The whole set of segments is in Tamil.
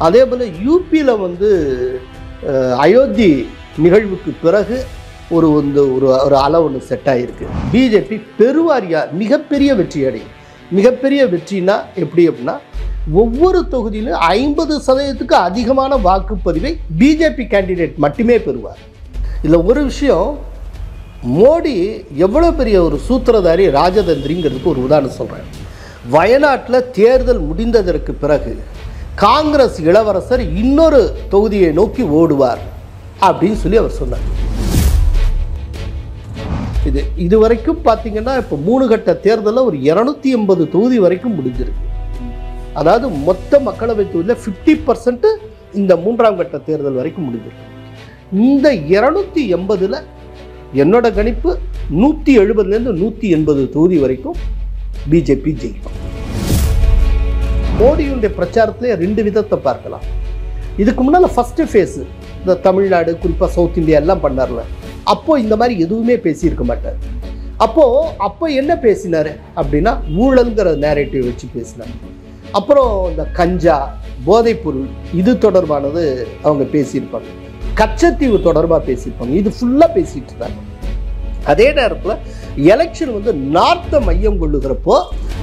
அதே போல் யூபியில் வந்து அஹ், அயோத்தி நிகழ்வுக்கு பிறகு ஒரு வந்து ஒரு ஒரு அலை ஒன்று செட் ஆகிருக்கு பிஜேபி பெருவாரியாக மிகப்பெரிய வெற்றி அடையும் மிகப்பெரிய வெற்றினா எப்படி அப்படின்னா ஒவ்வொரு தொகுதியிலும் ஐம்பது சதவீதத்துக்கு அதிகமான வாக்குப்பதிவை பிஜேபி கேண்டிடேட் மட்டுமே பெறுவார் இதில் ஒரு விஷயம் மோடி எவ்வளோ பெரிய ஒரு சூத்திரதாரி ராஜதந்திரிங்கிறதுக்கு ஒரு உதாரணம் சொல்கிறேன் வயநாட்டில் தேர்தல் முடிந்ததற்கு பிறகு காங்கிரஸ் இளவரசர் இன்னொரு தொகுதியை நோக்கி ஓடுவார் அப்படின்னு சொல்லி அவர் சொன்னார் இது இது வரைக்கும் பார்த்தீங்கன்னா இப்போ மூணு கட்ட தேர்தலில் ஒரு இரநூத்தி எண்பது தொகுதி வரைக்கும் முடிஞ்சிருக்கு அதாவது மொத்த மக்களவை தொகுதியில் ஃபிஃப்டி பர்சன்ட் இந்த மூன்றாம் கட்ட தேர்தல் வரைக்கும் முடிஞ்சிருக்கு இந்த இரநூத்தி எண்பதில் என்னோட கணிப்பு நூற்றி எழுபதுலேருந்து நூற்றி எண்பது தொகுதி வரைக்கும் பிஜேபி ஜெயிக்கும் மோடியுடைய பிரச்சாரத்திலே ரெண்டு விதத்தை பார்க்கலாம் இதுக்கு முன்னால் ஃபஸ்ட்டு ஃபேஸு இந்த தமிழ்நாடு குறிப்பாக சவுத் இந்தியா எல்லாம் பண்ணார்ல அப்போ இந்த மாதிரி எதுவுமே பேசியிருக்க மாட்டார் அப்போது அப்போ என்ன பேசினார் அப்படின்னா ஊழல்ங்கிற நேரேட்டிவ் வச்சு பேசினார் அப்புறம் இந்த கஞ்சா போதைப்பொருள் இது தொடர்பானது அவங்க பேசியிருப்பாங்க கச்சத்தீவு தொடர்பாக பேசியிருப்பாங்க இது ஃபுல்லாக பேசிட்டு இருந்தாங்க அதே நேரத்தில் எலெக்ஷன் வந்து நார்த்தை மையம் கொள்ளுகிறப்போ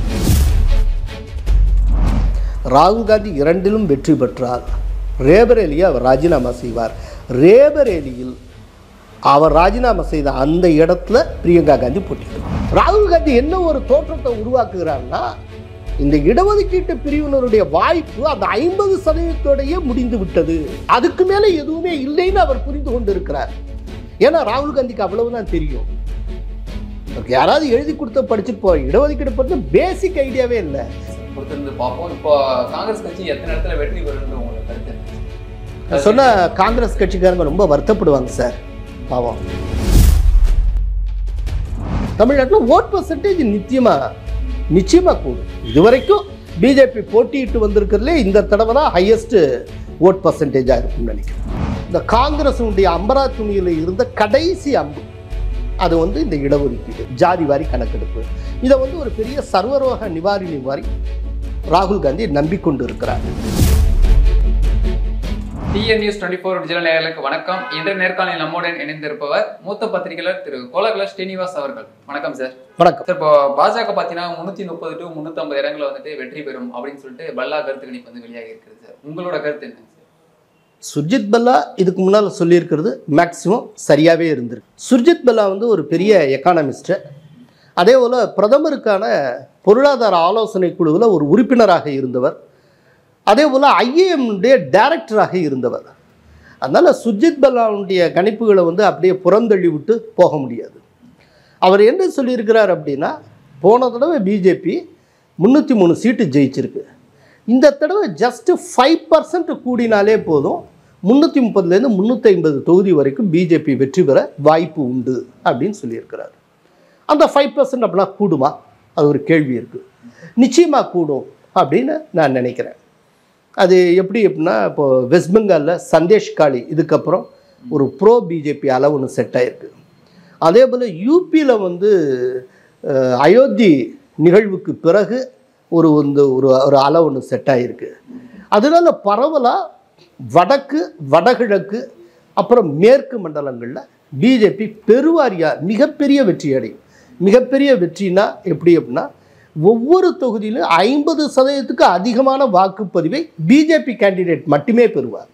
ராகுல் காந்தி இரண்டிலும் வெற்றி பெற்றால் ரேபரேலியை அவர் ராஜினாமா செய்வார் ரேபரேலியில் அவர் ராஜினாமா செய்த அந்த இடத்துல பிரியங்கா காந்தி போட்டியிடுவார் ராகுல் காந்தி என்ன ஒரு தோற்றத்தை உருவாக்குகிறார்னா இந்த இடஒதுக்கீட்டு பிரிவினருடைய வாய்ப்பு அந்த ஐம்பது சதவீதத்தோடையே முடிந்து விட்டது அதுக்கு மேலே எதுவுமே இல்லைன்னு அவர் புரிந்து கொண்டிருக்கிறார் ஏன்னா ராகுல் காந்திக்கு அவ்வளவுதான் தெரியும் அவருக்கு யாராவது எழுதி கொடுத்த படிச்சுட்டு போ இடஒதுக்கீடு பற்றி பேசிக் ஐடியாவே இல்லை கொடுத்திருந்து பார்ப்போம் இப்போ காங்கிரஸ் கட்சி எத்தனை இடத்துல வெற்றி பெறும்னு உங்களுக்கு கருத்து நான் சொன்ன காங்கிரஸ் கட்சிக்காரங்க ரொம்ப வருத்தப்படுவாங்க சார் பாவம் தமிழ்நாட்டில் ஓட் பர்சன்டேஜ் நிச்சயமா நிச்சயமா கூடும் இதுவரைக்கும் பிஜேபி போட்டியிட்டு வந்திருக்கிறதுலே இந்த தடவை தான் ஹையஸ்ட் ஓட் பர்சன்டேஜாக இருக்கும்னு நினைக்கிறேன் இந்த காங்கிரஸுடைய அம்பரா துணியில் இருந்த கடைசி அம்பு அது வந்து இந்த இடஒதுக்கீடு ஜாதி வாரி கணக்கெடுப்பு இதை வந்து ஒரு பெரிய சர்வரோக நிவாரணி மாதிரி ராகுல் காந்தி நம்பிக்கொண்டு இருக்கிறார் TN news twenty four digital நேயர்களுக்கு வணக்கம் இன்றைய நேர்காணலில் நம்முடன் இணைந்திருப்பவர் மூத்த பத்திரிகையாளர் திரு கோலகல ஸ்ரீனிவாஸ் அவர்கள் வணக்கம் சார் வணக்கம் சார் இப்போ பாஜக பார்த்தீங்கன்னா முன்னூத்தி முப்பது டு முன்னூத்தம்பது இடங்களை வந்துட்டு வெற்றி பெறும் அப்படின்னு சொல்லிட்டு பல்லா கருத்து கணிப்பு வந்து வெளியாகி இருக்குது சார் உங்களோட கருத்து என்ன சார் சுர்ஜித் பல்லா இதுக்கு முன்னால் சொல்லியிருக்கிறது மேக்சிமம் சரியாகவே இருந்திருக்கு சுர்ஜித் பல்லா வந்து ஒரு பெரிய எக்கானமிஸ்ட்டு அதே போல் பிரதமருக்கான பொருளாதார ஆலோசனை குழுவில் ஒரு உறுப்பினராக இருந்தவர் அதே போல் ஐஏஎம்னுடைய டைரக்டராக இருந்தவர் அதனால் சுர்ஜித் பல்லாவுடைய கணிப்புகளை வந்து அப்படியே புறந்தள்ளி விட்டு போக முடியாது அவர் என்ன சொல்லியிருக்கிறார் அப்படின்னா போன தடவை பிஜேபி முந்நூற்றி மூணு சீட்டு ஜெயிச்சிருக்கு இந்த தடவை ஜஸ்ட்டு ஃபைவ் பர்சன்ட் கூடினாலே போதும் முந்நூற்றி முப்பதுலேருந்து முந்நூற்றி ஐம்பது தொகுதி வரைக்கும் பிஜேபி வெற்றி பெற வாய்ப்பு உண்டு அப்படின்னு சொல்லியிருக்கிறார் அந்த ஃபைவ் பர்சன்ட் அப்படின்னா கூடுமா அது ஒரு கேள்வி இருக்குது நிச்சயமாக கூடும் அப்படின்னு நான் நினைக்கிறேன் அது எப்படி அப்படின்னா இப்போ வெஸ்ட் பெங்காலில் சந்தேஷ் காளி இதுக்கப்புறம் ஒரு ப்ரோ பிஜேபி அளவு ஒன்று செட் ஆயிருக்கு அதே போல் யூபியில் வந்து அஹ், அயோத்தி நிகழ்வுக்கு பிறகு ஒரு வந்து ஒரு ஒரு அலை ஒன்று செட் ஆகிருக்கு அதனால பரவலாக வடக்கு வடகிழக்கு அப்புறம் மேற்கு மண்டலங்களில் பிஜேபி பெருவாரியாக மிகப்பெரிய வெற்றி அடையும் மிகப்பெரிய வெற்றினா எப்படி அப்படின்னா ஒவ்வொரு தொகுதியிலும் ஐம்பது சதவீதத்துக்கு அதிகமான வாக்குப்பதிவை பிஜேபி கேண்டிடேட் மட்டுமே பெறுவார்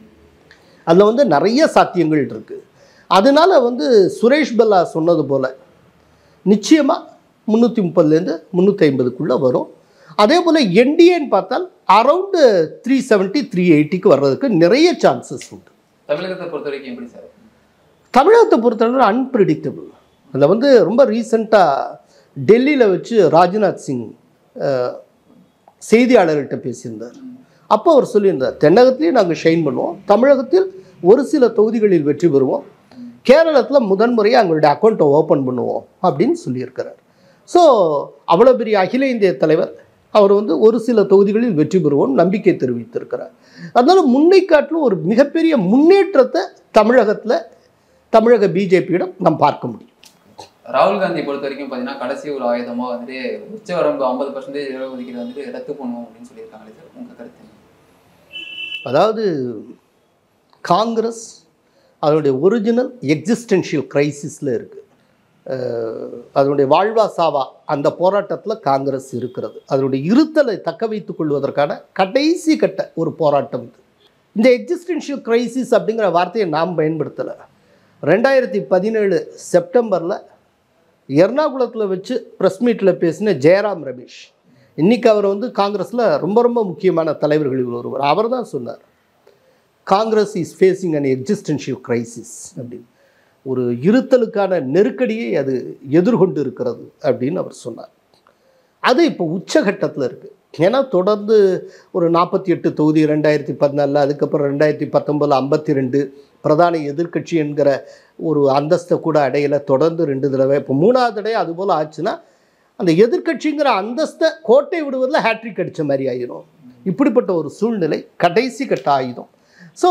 அதில் வந்து நிறைய சாத்தியங்கள் இருக்குது அதனால வந்து சுரேஷ் பல்லா சொன்னது போல் நிச்சயமாக முந்நூற்றி முப்பதுலேருந்து முந்நூற்றி ஐம்பதுக்குள்ளே வரும் அதே போல் என்டிஏன்னு பார்த்தால் அரவுண்டு த்ரீ செவன்ட்டி த்ரீ எயிட்டிக்கு வர்றதுக்கு நிறைய சான்சஸ் உண்டு தமிழகத்தை பொறுத்த வரைக்கும் எப்படி சார் தமிழகத்தை பொறுத்தவரை அன்பிரிடிக்டபிள் அதில் வந்து ரொம்ப ரீசண்டாக டெல்லியில் வச்சு ராஜ்நாத் சிங் அஹ், செய்தியாளர்கள்ட்ட பேசியிருந்தார் அப்போ அவர் சொல்லியிருந்தார் தென்னகத்திலையும் நாங்கள் ஷைன் பண்ணுவோம் தமிழகத்தில் ஒரு சில தொகுதிகளில் வெற்றி பெறுவோம் கேரளத்தில் முதன்முறையாக எங்களுடைய அக்கௌண்ட்டை ஓப்பன் பண்ணுவோம் அப்படின்னு சொல்லியிருக்கிறார் ஸோ அவ்வளோ பெரிய அகில இந்திய தலைவர் அவர் வந்து ஒரு சில தொகுதிகளில் வெற்றி பெறுவோம் நம்பிக்கை தெரிவித்திருக்கிறார் அதனால முன்னை காட்டிலும் ஒரு மிகப்பெரிய முன்னேற்றத்தை தமிழகத்தில் தமிழக பிஜேபியிடம் நாம் பார்க்க முடியும் ராகுல் காந்தி பொறுத்த வரைக்கும் பார்த்தீங்கன்னா கடைசி ஒரு ஆயுதமா வந்துட்டு உச்சவரம்பு ஐம்பது பர்சன்டேஜ் இடஒதுக்கீடு வந்துட்டு ரத்து பண்ணுவோம் அப்படின்னு சொல்லியிருக்காங்களே சார் உங்க கருத்து என்ன? அதாவது காங்கிரஸ் அதனுடைய ஒரிஜினல் எக்ஸிஸ்டென்ஷியல் கிரைசிஸில் இருக்குது அதனுடைய வாழ்வா சாவா அந்த போராட்டத்தில் காங்கிரஸ் இருக்கிறது அதனுடைய இருத்தலை தக்க வைத்துக் கொள்வதற்கான கடைசி கட்ட ஒரு போராட்டம் இது இந்த எக்ஸிஸ்டென்ஷியல் கிரைசிஸ் அப்படிங்கிற வார்த்தையை நாம் பயன்படுத்தலை ரெண்டாயிரத்தி பதினேழு செப்டம்பரில் எர்ணாகுளத்தில் வச்சு ப்ரெஸ் மீட்டில் பேசின ஜெயராம் ரமேஷ் இன்றைக்கி அவர் வந்து காங்கிரஸில் ரொம்ப ரொம்ப முக்கியமான தலைவர்களில் ஒருவர் அவர் தான் சொன்னார் Congress is facing an existential crisis அப்படின்னு ஒரு இருத்தலுக்கான நெருக்கடியை அது எதிர்கொண்டு இருக்கிறது அப்படின்னு அவர் சொன்னார் அது இப்போ உச்சகட்டத்தில் இருக்குது ஏன்னா தொடர்ந்து ஒரு நாற்பத்தி எட்டு தொகுதி ரெண்டாயிரத்தி பதினாலில் அதுக்கப்புறம் ரெண்டாயிரத்தி பத்தொம்பதில் ஐம்பத்தி ரெண்டு பிரதான எதிர்க்கட்சி என்கிற ஒரு அந்தஸ்தை கூட அடையலை தொடர்ந்து ரெண்டு தடவை இப்போ மூணாவது தடவை அதுபோல் ஆச்சுன்னா அந்த எதிர்க்கட்சிங்கிற அந்தஸ்தை கோட்டை விடுவதில் ஹேட்ரிக் அடித்த மாதிரி ஆயிரும் இப்படிப்பட்ட ஒரு சூழ்நிலை கடைசி கட்ட ஆயுதம் ஸோ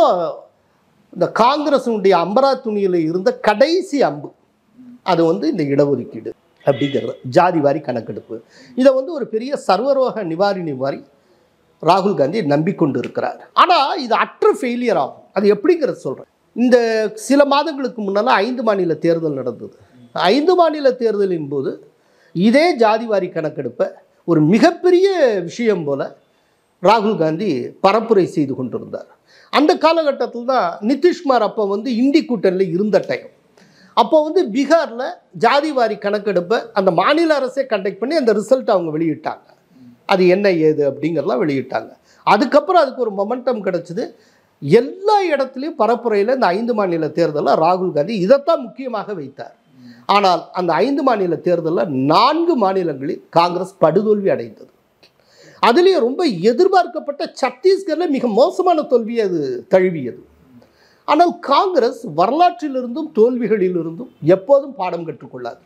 இந்த காங்கிரஸினுடைய அம்பரா துணியில் இருந்த கடைசி அம்பு அது வந்து இந்த இடஒதுக்கீடு அப்படிங்கிறது ஜாதி வாரி கணக்கெடுப்பு இதை வந்து ஒரு பெரிய சர்வரோக நிவாரணி மாதிரி ராகுல் காந்தி நம்பிக்கொண்டு இருக்கிறார் ஆனால் இது அற்ற ஃபெயிலியர் ஆகும் அது எப்படிங்கிறது சொல்கிறேன் இந்த சில மாதங்களுக்கு முன்னால் ஐந்து மாநில தேர்தல் நடந்தது ஐந்து மாநில தேர்தலின் போது இதே ஜாதி வாரி கணக்கெடுப்பை ஒரு மிகப்பெரிய விஷயம் போல ராகுல் காந்தி பரப்புரை செய்து கொண்டிருந்தார் அந்த காலகட்டத்தில் தான் நிதிஷ்குமார் அப்போ வந்து இந்தி கூட்டணியில் இருந்த டைம் அப்போ வந்து பீகாரில் ஜாதி வாரி கணக்கெடுப்பை அந்த மாநில அரசே கண்டக்ட் பண்ணி அந்த ரிசல்ட் அவங்க வெளியிட்டாங்க அது என்ன ஏது அப்படிங்கிறதெல்லாம் வெளியிட்டாங்க அதுக்கப்புறம் அதுக்கு ஒரு மொமெண்டம் கிடச்சிது எல்லா இடத்துலையும் பரப்புரையில் இந்த ஐந்து மாநில தேர்தலில் ராகுல் காந்தி இதைத்தான் முக்கியமாக வைத்தார் ஆனால் அந்த ஐந்து மாநில தேர்தலில் நான்கு மாநிலங்களில் காங்கிரஸ் படுதோல்வி அடைந்தது அதுலேயும் ரொம்ப எதிர்பார்க்கப்பட்ட சத்தீஸ்கரில் மிக மோசமான தோல்வியை அது தழுவியது ஆனால் காங்கிரஸ் வரலாற்றிலிருந்தும் தோல்விகளிலிருந்தும் எப்போதும் பாடம் கற்றுக்கொள்ளாது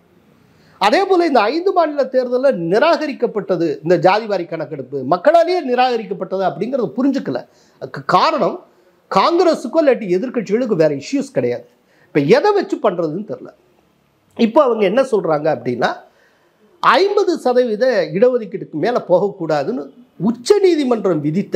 அதே போல் இந்த ஐந்து மாநில தேர்தலில் நிராகரிக்கப்பட்டது இந்த ஜாதிவாரி கணக்கெடுப்பு மக்களாலேயே நிராகரிக்கப்பட்டது அப்படிங்கிறத புரிஞ்சுக்கல அதுக்கு காரணம் காங்கிரஸுக்கோ இல்லாட்டி எதிர்க்கட்சிகளுக்கு வேறு இஷ்யூஸ் கிடையாது இப்போ எதை வச்சு பண்ணுறதுன்னு தெரில இப்போ அவங்க என்ன சொல்கிறாங்க அப்படின்னா ஐம்பது சதவீத இடஒதுக்கீட்டுக்கு மேலே போகக்கூடாதுன்னு உச்சநீதிமன்றம் விதித்த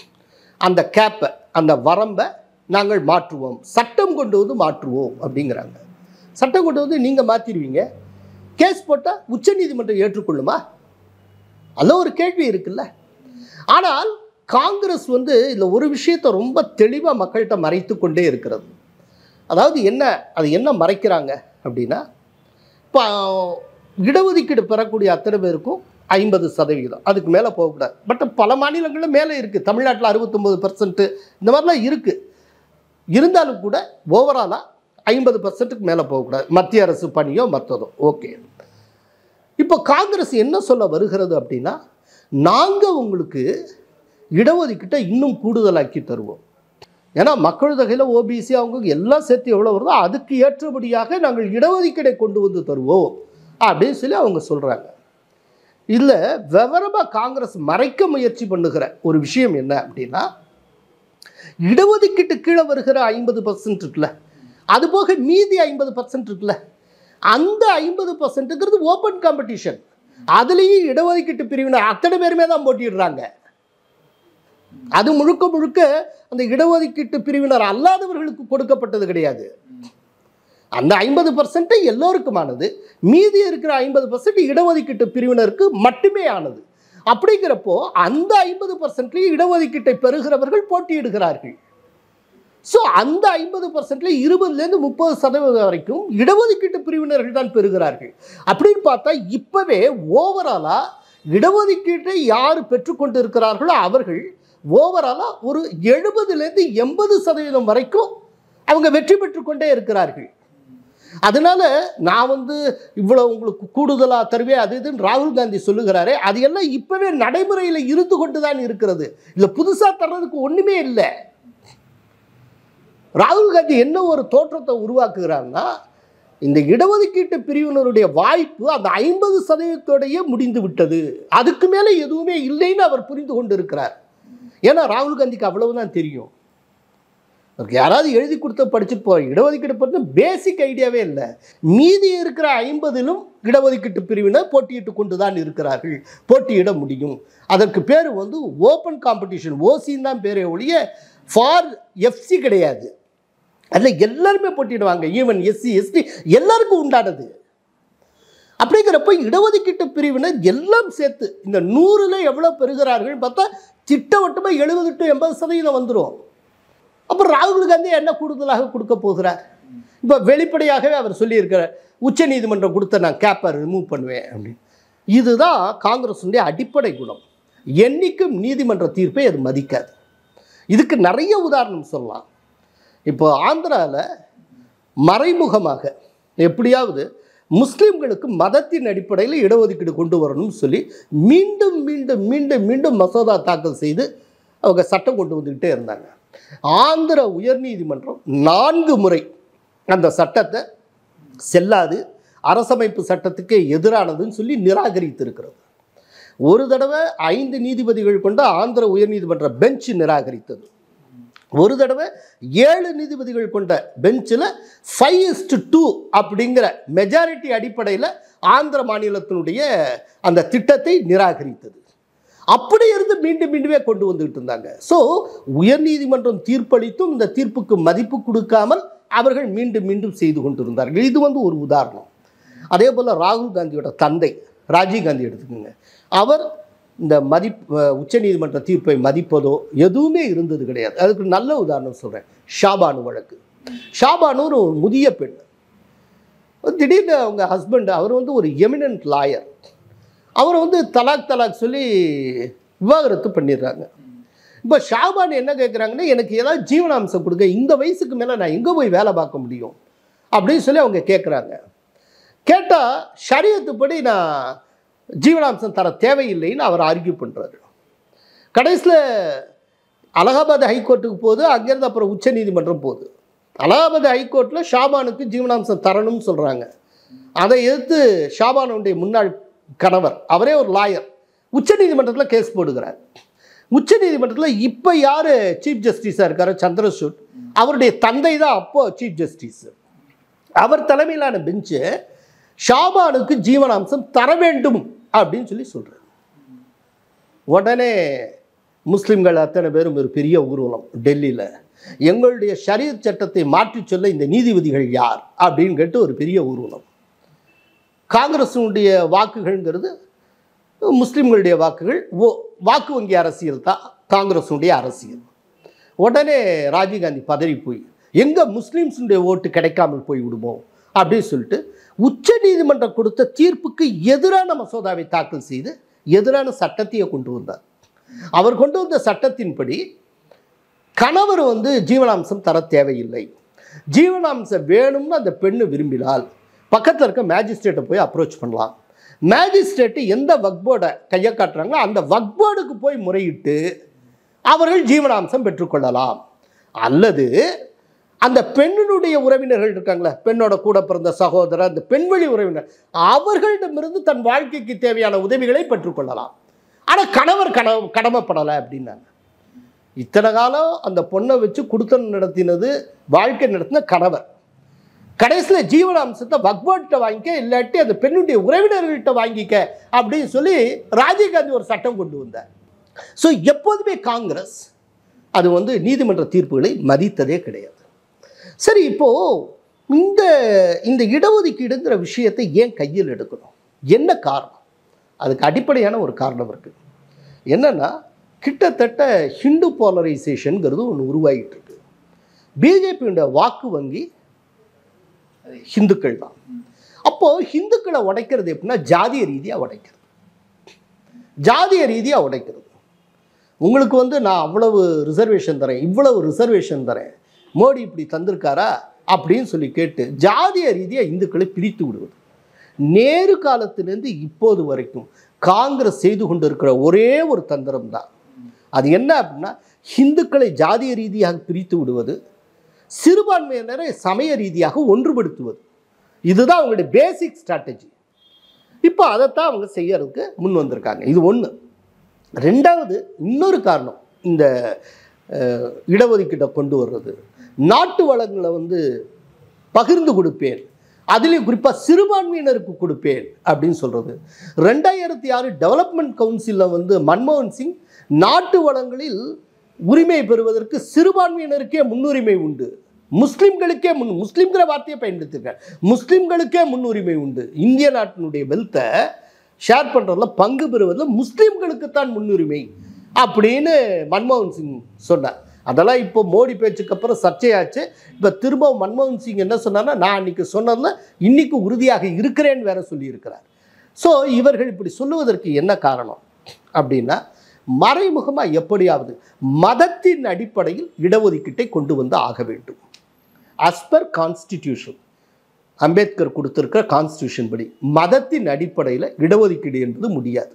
அந்த கேப்பை அந்த வரம்பை நாங்கள் மாற்றுவோம் சட்டம் கொண்டு வந்து மாற்றுவோம் அப்படிங்கிறாங்க சட்டம் கொண்டு வந்து நீங்கள் மாற்றிடுவீங்க கேஸ் போட்டால் உச்சநீதிமன்றம் ஏற்றுக்கொள்ளுமா அதில் ஒரு கேள்வி இருக்குல்ல ஆனால் காங்கிரஸ் வந்து இதில் ஒரு விஷயத்தை ரொம்ப தெளிவாக மக்கள்கிட்ட மறைத்து கொண்டே இருக்கிறது அதாவது என்ன அது என்ன மறைக்கிறாங்க அப்படின்னா இப்போ இடஒதுக்கீடு பெறக்கூடிய அத்தனை பேருக்கும் ஐம்பது சதவிகிதம் அதுக்கு மேலே போகக்கூடாது பட் பல மாநிலங்களில் மேலே இருக்குது தமிழ்நாட்டில் அறுபத்தொம்பது பர்சன்ட்டு இந்த மாதிரிலாம் இருக்குது இருந்தாலும் கூட ஓவராலாக ஐம்பது பர்சன்ட்டுக்கு மேலே போகக்கூடாது மத்திய அரசு பணியோ மற்றதோ ஓகே இப்போ காங்கிரஸ் என்ன சொல்ல வருகிறது அப்படின்னா நாங்கள் உங்களுக்கு இடஒதுக்கீட்டை இன்னும் கூடுதலாக்கி தருவோம் ஏன்னா மக்கள் தொகையில் ஓபிசி அவங்க எல்லாம் சேர்த்து எவ்வளோ வருதோ அதுக்கு ஏற்றபடியாக நாங்கள் இடஒதுக்கீடை கொண்டு வந்து தருவோம் அப்படின்னு சொல்லி அவங்க சொல்கிறாங்க இதில் விவரமாக காங்கிரஸ் மறைக்க முயற்சி பண்ணுகிற ஒரு விஷயம் என்ன அப்படின்னா இடஒதுக்கீட்டு கீழே வருகிற ஐம்பது பர்சன்ட் இருக்குல்ல அது போக மீதி ஐம்பது பர்சன்ட் இருக்குல்ல அந்த ஐம்பது பர்சன்ட்டுங்கிறது ஓப்பன் காம்படிஷன் அதுலேயும் இடஒதுக்கீட்டு பிரிவினர் அத்தனை பேருமே தான் போட்டிடுறாங்க அது முழுக்க முழுக்க அந்த இடஒதுக்கீட்டு பிரிவினர் அல்லாதவர்களுக்கு கொடுக்கப்பட்டது கிடையாது அந்த ஐம்பது பர்சன்ட் எல்லோருக்குமானது மீதி இருக்கிற ஐம்பது பர்சன்ட் இடஒதுக்கீட்டு பிரிவினருக்கு மட்டுமே ஆனது அப்படிங்கிறப்போ அந்த ஐம்பது பர்சன்ட்லேயும் இடஒதுக்கீட்டை பெறுகிறவர்கள் போட்டியிடுகிறார்கள் ஸோ அந்த ஐம்பது பர்சன்ட்ல இருபதுலேருந்து முப்பது சதவீதம் வரைக்கும் இடஒதுக்கீட்டு பிரிவினர்கள் தான் பெறுகிறார்கள் அப்படின்னு பார்த்தா இப்போவே ஓவராலாக இடஒதுக்கீட்டை யார் பெற்றுக்கொண்டு இருக்கிறார்களோ அவர்கள் ஓவராலாக ஒரு எழுபதுலேருந்து எண்பது சதவீதம் வரைக்கும் அவங்க வெற்றி பெற்றுக்கொண்டே இருக்கிறார்கள் அதனால நான் வந்து இவ்வளோ உங்களுக்கு கூடுதலாக தருவேன் அது இதுன்னு ராகுல் காந்தி சொல்லுகிறாரே அது எல்லாம் இப்போவே நடைமுறையில் இருந்து கொண்டு தான் இருக்கிறது இல்லை புதுசாக தர்றதுக்கு ஒன்றுமே இல்லை ராகுல் காந்தி என்ன ஒரு தோற்றத்தை உருவாக்குகிறான்னா இந்த இடஒதுக்கீட்டு பிரிவினருடைய வாய்ப்பு அந்த ஐம்பது சதவீதத்தோடையே முடிந்து விட்டது அதுக்கு மேலே எதுவுமே இல்லைன்னு அவர் புரிந்து கொண்டு இருக்கிறார் ஏன்னா ராகுல் காந்திக்கு அவ்வளவுதான் தெரியும் அவருக்கு யாராவது எழுதி கொடுத்த படிச்சுட்டு போ இடஒதுக்கீடு பொறுத்த பேசிக் ஐடியாவே இல்லை மீதி இருக்கிற ஐம்பதிலும் இடஒதுக்கீட்டு பிரிவினர் போட்டியிட்டு கொண்டு தான் இருக்கிறார்கள் போட்டியிட முடியும் அதற்கு பேர் வந்து ஓப்பன் காம்படிஷன் ஓசின்னு தான் பேரே ஒழிய ஃபார் எஃப்சி கிடையாது அதில் எல்லாருமே போட்டிடுவாங்க ஈவன் எஸ்சி எஸ்டி எல்லாருக்கும் உண்டானது அப்படிங்கிறப்ப இடஒதுக்கீட்டு பிரிவினர் எல்லாம் சேர்த்து இந்த நூறில் எவ்வளோ பெறுகிறார்கள் பார்த்தா திட்டவட்டமாக எழுபது டு எண்பது சதவீதம் வந்துடும் அப்புறம் ராகுல் காந்தி என்ன கூடுதலாக கொடுக்க போகிறார் இப்போ வெளிப்படையாகவே அவர் சொல்லியிருக்கிறார் உச்ச நீதிமன்றம் கொடுத்த நான் கேப்பை ரிமூவ் பண்ணுவேன் அப்படின்னு இதுதான் காங்கிரஸுடைய அடிப்படை குணம் என்னைக்கும் நீதிமன்ற தீர்ப்பை அது மதிக்காது இதுக்கு நிறைய உதாரணம் சொல்லலாம் இப்போ ஆந்திராவில் மறைமுகமாக எப்படியாவது முஸ்லீம்களுக்கு மதத்தின் அடிப்படையில் இடஒதுக்கீடு கொண்டு வரணும்னு சொல்லி மீண்டும் மீண்டும் மீண்டும் மீண்டும் மசோதா தாக்கல் செய்து அவங்க சட்டம் கொண்டு வந்துக்கிட்டே இருந்தாங்க ஆந்திர உயர்நீதிமன்றம் நான்கு முறை அந்த சட்டத்தை செல்லாது அரசமைப்பு சட்டத்துக்கு எதிரானதுன்னு சொல்லி நிராகரித்திருக்கிறது ஒரு தடவை ஐந்து நீதிபதிகள் கொண்ட ஆந்திர உயர்நீதிமன்ற பெஞ்ச் நிராகரித்தது ஒரு தடவை ஏழு நீதிபதிகள் கொண்ட பெஞ்சில் ஃபைவ் இஸ்டு டூ அப்படிங்கிற மெஜாரிட்டி அடிப்படையில் ஆந்திர மாநிலத்தினுடைய அந்த திட்டத்தை நிராகரித்தது அப்படி இருந்து மீண்டும் மீண்டுமே கொண்டு வந்துகிட்டு இருந்தாங்க ஸோ உயர்நீதிமன்றம் தீர்ப்பளித்தும் இந்த தீர்ப்புக்கு மதிப்பு கொடுக்காமல் அவர்கள் மீண்டும் மீண்டும் செய்து கொண்டிருந்தார்கள் இது வந்து ஒரு உதாரணம் அதே போல் ராகுல் காந்தியோட தந்தை ராஜீவ் காந்தி எடுத்துக்கோங்க அவர் இந்த மதிப் உச்சநீதிமன்ற தீர்ப்பை மதிப்பதோ எதுவுமே இருந்தது கிடையாது அதுக்கு நல்ல உதாரணம் சொல்கிறேன் ஷாபானு வழக்கு ஷாபானு ஒரு முதிய பெண் திடீர்னு அவங்க ஹஸ்பண்ட் அவர் வந்து ஒரு எமினன்ட் லாயர் அவரை வந்து தலாக் தலாக் சொல்லி விவாகரத்து பண்ணிடுறாங்க இப்போ ஷாபான் என்ன கேட்குறாங்கன்னா எனக்கு ஏதாவது ஜீவனாம்சம் கொடுங்க இந்த வயசுக்கு மேலே நான் எங்கே போய் வேலை பார்க்க முடியும் அப்படின்னு சொல்லி அவங்க கேட்குறாங்க கேட்டால் ஷரியத்துப்படி நான் ஜீவனாம்சம் தர தேவையில்லைன்னு அவர் ஆர்கியூ பண்ணுறாரு கடைசியில் அலகாபாத் ஹைகோர்ட்டுக்கு போகுது அங்கேருந்து அப்புறம் உச்ச நீதிமன்றம் போகுது அலகாபாத் ஹைகோர்ட்டில் ஷாபானுக்கு ஜீவனாம்சம் தரணும்னு சொல்கிறாங்க அதை எதிர்த்து ஷாபானுடைய முன்னாள் கணவர் அவரே ஒரு லாயர் உச்ச நீதிமன்றத்தில் கேஸ் போடுகிறார் உச்ச நீதிமன்றத்தில் இப்போ யார் சீஃப் ஜஸ்டிஸாக இருக்காரோ சந்திரசூட் அவருடைய தந்தை தான் அப்போ சீஃப் ஜஸ்டிஸ் அவர் தலைமையிலான பெஞ்சு ஷாபானுக்கு ஜீவனாம்சம் தர வேண்டும் அப்படின்னு சொல்லி சொல்கிறார் உடனே முஸ்லிம்கள் அத்தனை பேரும் ஒரு பெரிய ஊர்வலம் டெல்லியில் எங்களுடைய ஷரியத் சட்டத்தை மாற்றிச் சொல்ல இந்த நீதிபதிகள் யார் அப்படின்னு கேட்டு ஒரு பெரிய ஊர்வலம் காங்கிரஸினுடைய வாக்குகள்ங்கிறது முஸ்லிம்களுடைய வாக்குகள் ஓ வாக்கு வங்கி அரசியல் தான் காங்கிரஸினுடைய அரசியல் உடனே ராஜீவ்காந்தி பதறி போய் எங்கே முஸ்லீம்ஸுடைய ஓட்டு கிடைக்காமல் போய் விடுமோ அப்படின்னு சொல்லிட்டு உச்ச நீதிமன்றம் கொடுத்த தீர்ப்புக்கு எதிரான மசோதாவை தாக்கல் செய்து எதிரான சட்டத்தையே கொண்டு வந்தார் அவர் கொண்டு வந்த சட்டத்தின்படி கணவர் வந்து ஜீவனாம்சம் தர தேவையில்லை ஜீவனாம்சம் வேணும்னு அந்த பெண்ணு விரும்பினால் பக்கத்தில் இருக்க மேஜிஸ்ட்ரேட்டை போய் அப்ரோச் பண்ணலாம் மேஜிஸ்ட்ரேட்டு எந்த வக்போர்டை கையை காட்டுறாங்களோ அந்த வக்போர்டுக்கு போய் முறையிட்டு அவர்கள் ஜீவனாம்சம் பெற்றுக்கொள்ளலாம் அல்லது அந்த பெண்ணினுடைய உறவினர்கள் இருக்காங்களே பெண்ணோட கூட பிறந்த சகோதரர் அந்த பெண்வழி உறவினர் அவர்களிடமிருந்து தன் வாழ்க்கைக்கு தேவையான உதவிகளை பெற்றுக்கொள்ளலாம் ஆனால் கணவர் கட கடமைப்படலை அப்படின்னாங்க இத்தனை காலம் அந்த பொண்ணை வச்சு குடுத்தனம் நடத்தினது வாழ்க்கை நடத்தின கணவர் கடைசியில் ஜீவனாம்சத்தை வக்போர்ட்ட வாங்கிக்க இல்லாட்டி அந்த பெண்ணுடைய உறவினர்கள்ட்ட வாங்கிக்க அப்படின்னு சொல்லி ராஜீவ்காந்தி ஒரு சட்டம் கொண்டு வந்தார் ஸோ எப்போதுமே காங்கிரஸ் அது வந்து நீதிமன்ற தீர்ப்புகளை மதித்ததே கிடையாது சரி இப்போது இந்த இந்த இடஒதுக்கீடுங்கிற விஷயத்தை ஏன் கையில் எடுக்கணும் என்ன காரணம் அதுக்கு அடிப்படையான ஒரு காரணம் இருக்குது என்னென்னா கிட்டத்தட்ட ஹிந்து போலரைசேஷனுங்கிறது ஒன்று உருவாகிட்டு இருக்கு பிஜேபியோட வாக்கு வங்கி ஹிந்துக்கள் தான் அப்போது ஹிந்துக்களை உடைக்கிறது எப்படின்னா ஜாதிய ரீதியாக உடைக்கிறது ஜாதிய ரீதியாக உடைக்கிறது உங்களுக்கு வந்து நான் அவ்வளவு ரிசர்வேஷன் தரேன் இவ்வளவு ரிசர்வேஷன் தரேன் மோடி இப்படி தந்திருக்காரா அப்படின்னு சொல்லி கேட்டு ஜாதிய ரீதியாக இந்துக்களை பிரித்து விடுவது நேரு காலத்திலிருந்து இப்போது வரைக்கும் காங்கிரஸ் செய்து கொண்டிருக்கிற ஒரே ஒரு தந்திரம் தான் அது என்ன அப்படின்னா இந்துக்களை ஜாதிய ரீதியாக பிரித்து விடுவது சிறுபான்மையினரை சமய ரீதியாக ஒன்றுபடுத்துவது இதுதான் அவங்களுடைய பேசிக் ஸ்ட்ராட்டஜி இப்போ அதைத்தான் அவங்க செய்யறதுக்கு முன் வந்திருக்காங்க இது ஒன்று ரெண்டாவது இன்னொரு காரணம் இந்த அஹ், இடஒதுக்கீட்டை கொண்டு வர்றது நாட்டு வளங்களை வந்து பகிர்ந்து கொடுப்பேன் அதுலேயும் குறிப்பாக சிறுபான்மையினருக்கு கொடுப்பேன் அப்படின்னு சொல்கிறது ரெண்டாயிரத்தி ஆறு டெவலப்மெண்ட் கவுன்சிலில் வந்து மன்மோகன் சிங் நாட்டு வளங்களில் உரிமை பெறுவதற்கு சிறுபான்மையினருக்கே முன்னுரிமை உண்டு முஸ்லிம்களுக்கே முன் முஸ்லிம்ங்கிற வார்த்தையை பயன்படுத்திருக்காங்க முஸ்லிம்களுக்கே முன்னுரிமை உண்டு இந்திய நாட்டினுடைய வெல்த்தை ஷேர் பண்ணுறதுல பங்கு பெறுவதில் முஸ்லிம்களுக்குத்தான் முன்னுரிமை அப்படின்னு மன்மோகன் சிங் சொன்னார் அதெல்லாம் இப்போ மோடி பேச்சுக்கு அப்புறம் சர்ச்சையாச்சு இப்போ திரும்ப மன்மோகன் சிங் என்ன சொன்னார்னா நான் அன்னைக்கு சொன்னதில் இன்னைக்கு உறுதியாக இருக்கிறேன்னு வேற சொல்லியிருக்கிறார் ஸோ இவர்கள் இப்படி சொல்லுவதற்கு என்ன காரணம் அப்படின்னா மறைமுகமாக எப்படியாவது மதத்தின் அடிப்படையில் இடஒதுக்கீட்டை கொண்டு வந்து ஆக வேண்டும் அஸ் பர் கான்ஸ்டிடியூஷன் அம்பேத்கர் கொடுத்திருக்கிற கான்ஸ்டியூஷன் படி மதத்தின் அடிப்படையில் இடஒதுக்கீடு என்பது முடியாது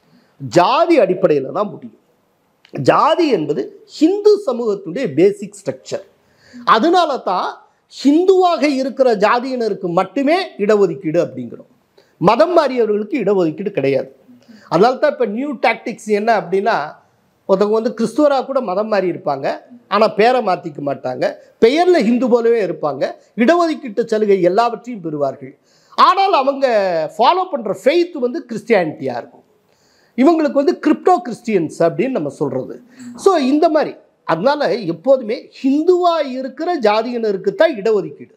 ஜாதி அடிப்படையில் தான் முடியும் ஜாதி என்பது ஹிந்து சமூகத்தினுடைய பேசிக் ஸ்ட்ரக்சர் அதனால தான் ஹிந்துவாக இருக்கிற ஜாதியினருக்கு மட்டுமே இடஒதுக்கீடு அப்படிங்கிறோம் மதம் மாறியவர்களுக்கு இடஒதுக்கீடு கிடையாது அதனால தான் இப்போ நியூ டாக்டிக்ஸ் என்ன அப்படின்னா ஒருத்தவங்க வந்து கிறிஸ்துவராக கூட மதம் மாறி இருப்பாங்க ஆனால் பேரை மாற்றிக்க மாட்டாங்க பெயரில் ஹிந்து போலவே இருப்பாங்க இடஒதுக்கீட்டு சலுகை எல்லாவற்றையும் பெறுவார்கள் ஆனால் அவங்க ஃபாலோ பண்ணுற ஃபெய்த் வந்து கிறிஸ்டியானிட்டியாக இருக்கும் இவங்களுக்கு வந்து கிரிப்டோ கிறிஸ்டியன்ஸ் அப்படின்னு நம்ம சொல்கிறது ஸோ இந்த மாதிரி அதனால எப்போதுமே ஹிந்துவாக இருக்கிற ஜாதியினருக்கு தான் இடஒதுக்கீடு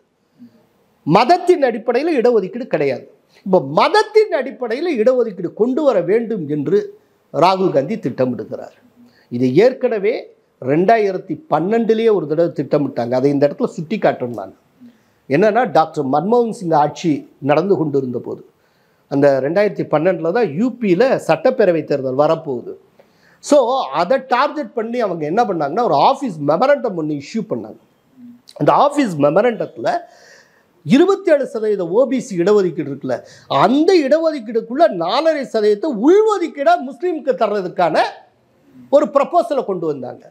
மதத்தின் அடிப்படையில் இடஒதுக்கீடு கிடையாது இப்போ மதத்தின் அடிப்படையில் இடஒதுக்கீடு கொண்டு வர வேண்டும் என்று ராகுல் காந்தி திட்டமிடுகிறார் இது ஏற்கனவே ரெண்டாயிரத்தி பன்னெண்டுலேயே ஒரு தடவை திட்டமிட்டாங்க அதை இந்த இடத்துல சுட்டி காட்டணும் நான் என்னன்னா டாக்டர் மன்மோகன் சிங் ஆட்சி நடந்து கொண்டு இருந்த போது அந்த ரெண்டாயிரத்தி பன்னெண்டில் தான் யூபியில் சட்டப்பேரவை தேர்தல் வரப்போகுது ஸோ அதை டார்கெட் பண்ணி அவங்க என்ன பண்ணாங்கன்னா ஒரு ஆஃபீஸ் மெமரண்டம் ஒன்று இஷ்யூ பண்ணாங்க அந்த ஆஃபீஸ் மெமரண்டத்தில் இருபத்தி ஏழு சதவீத ஓபிசி இடஒதுக்கீடு இருக்குல்ல அந்த இடஒதுக்கீடுக்குள்ள நாலரை சதவீதத்தை உள்ஒதுக்கீடாக முஸ்லீமுக்கு தர்றதுக்கான ஒரு ப்ரப்போசலை கொண்டு வந்தாங்க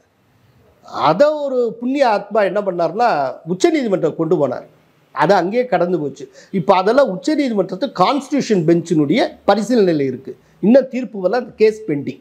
அதை ஒரு புண்ணிய ஆத்மா என்ன பண்ணார்னா உச்சநீதிமன்றம் கொண்டு போனார் அது அங்கேயே கடந்து போச்சு இப்போ அதெல்லாம் உச்சநீதிமன்றத்து கான்ஸ்டியூஷன் பெஞ்சினுடைய பரிசீலனையில் இருக்குது இன்னும் தீர்ப்பு வரல அந்த கேஸ் பெண்டிங்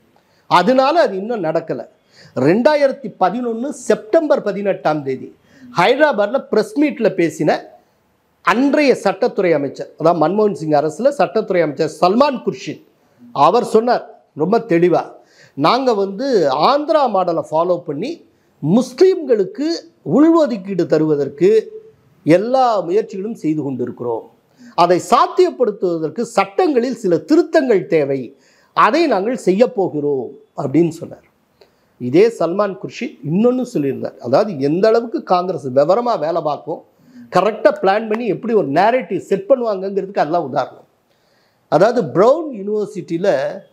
அதனால அது இன்னும் நடக்கலை ரெண்டாயிரத்தி பதினொன்று செப்டம்பர் பதினெட்டாம் தேதி ஹைதராபாத்தில் ப்ரெஸ் மீட்டில் பேசின அன்றைய சட்டத்துறை அமைச்சர் அதாவது மன்மோகன் சிங் அரசில் சட்டத்துறை அமைச்சர் சல்மான் குர்ஷித் அவர் சொன்னார் ரொம்ப தெளிவாக நாங்கள் வந்து ஆந்திரா மாடலை ஃபாலோ பண்ணி முஸ்லீம்களுக்கு உள்ஒதுக்கீடு தருவதற்கு எல்லா முயற்சிகளும் செய்து கொண்டிருக்கிறோம் அதை சாத்தியப்படுத்துவதற்கு சட்டங்களில் சில திருத்தங்கள் தேவை அதை நாங்கள் செய்ய போகிறோம் அப்படின்னு சொன்னார் இதே சல்மான் குர்ஷித் இன்னொன்று சொல்லியிருந்தார் அதாவது எந்த அளவுக்கு காங்கிரஸ் விவரமாக வேலை பார்க்கும் கரெக்டாக பிளான் பண்ணி எப்படி ஒரு நேரேட்டிவ் செட் பண்ணுவாங்கங்கிறதுக்கு அதெல்லாம் உதாரணம் அதாவது ப்ரௌன் யூனிவர்சிட்டியில்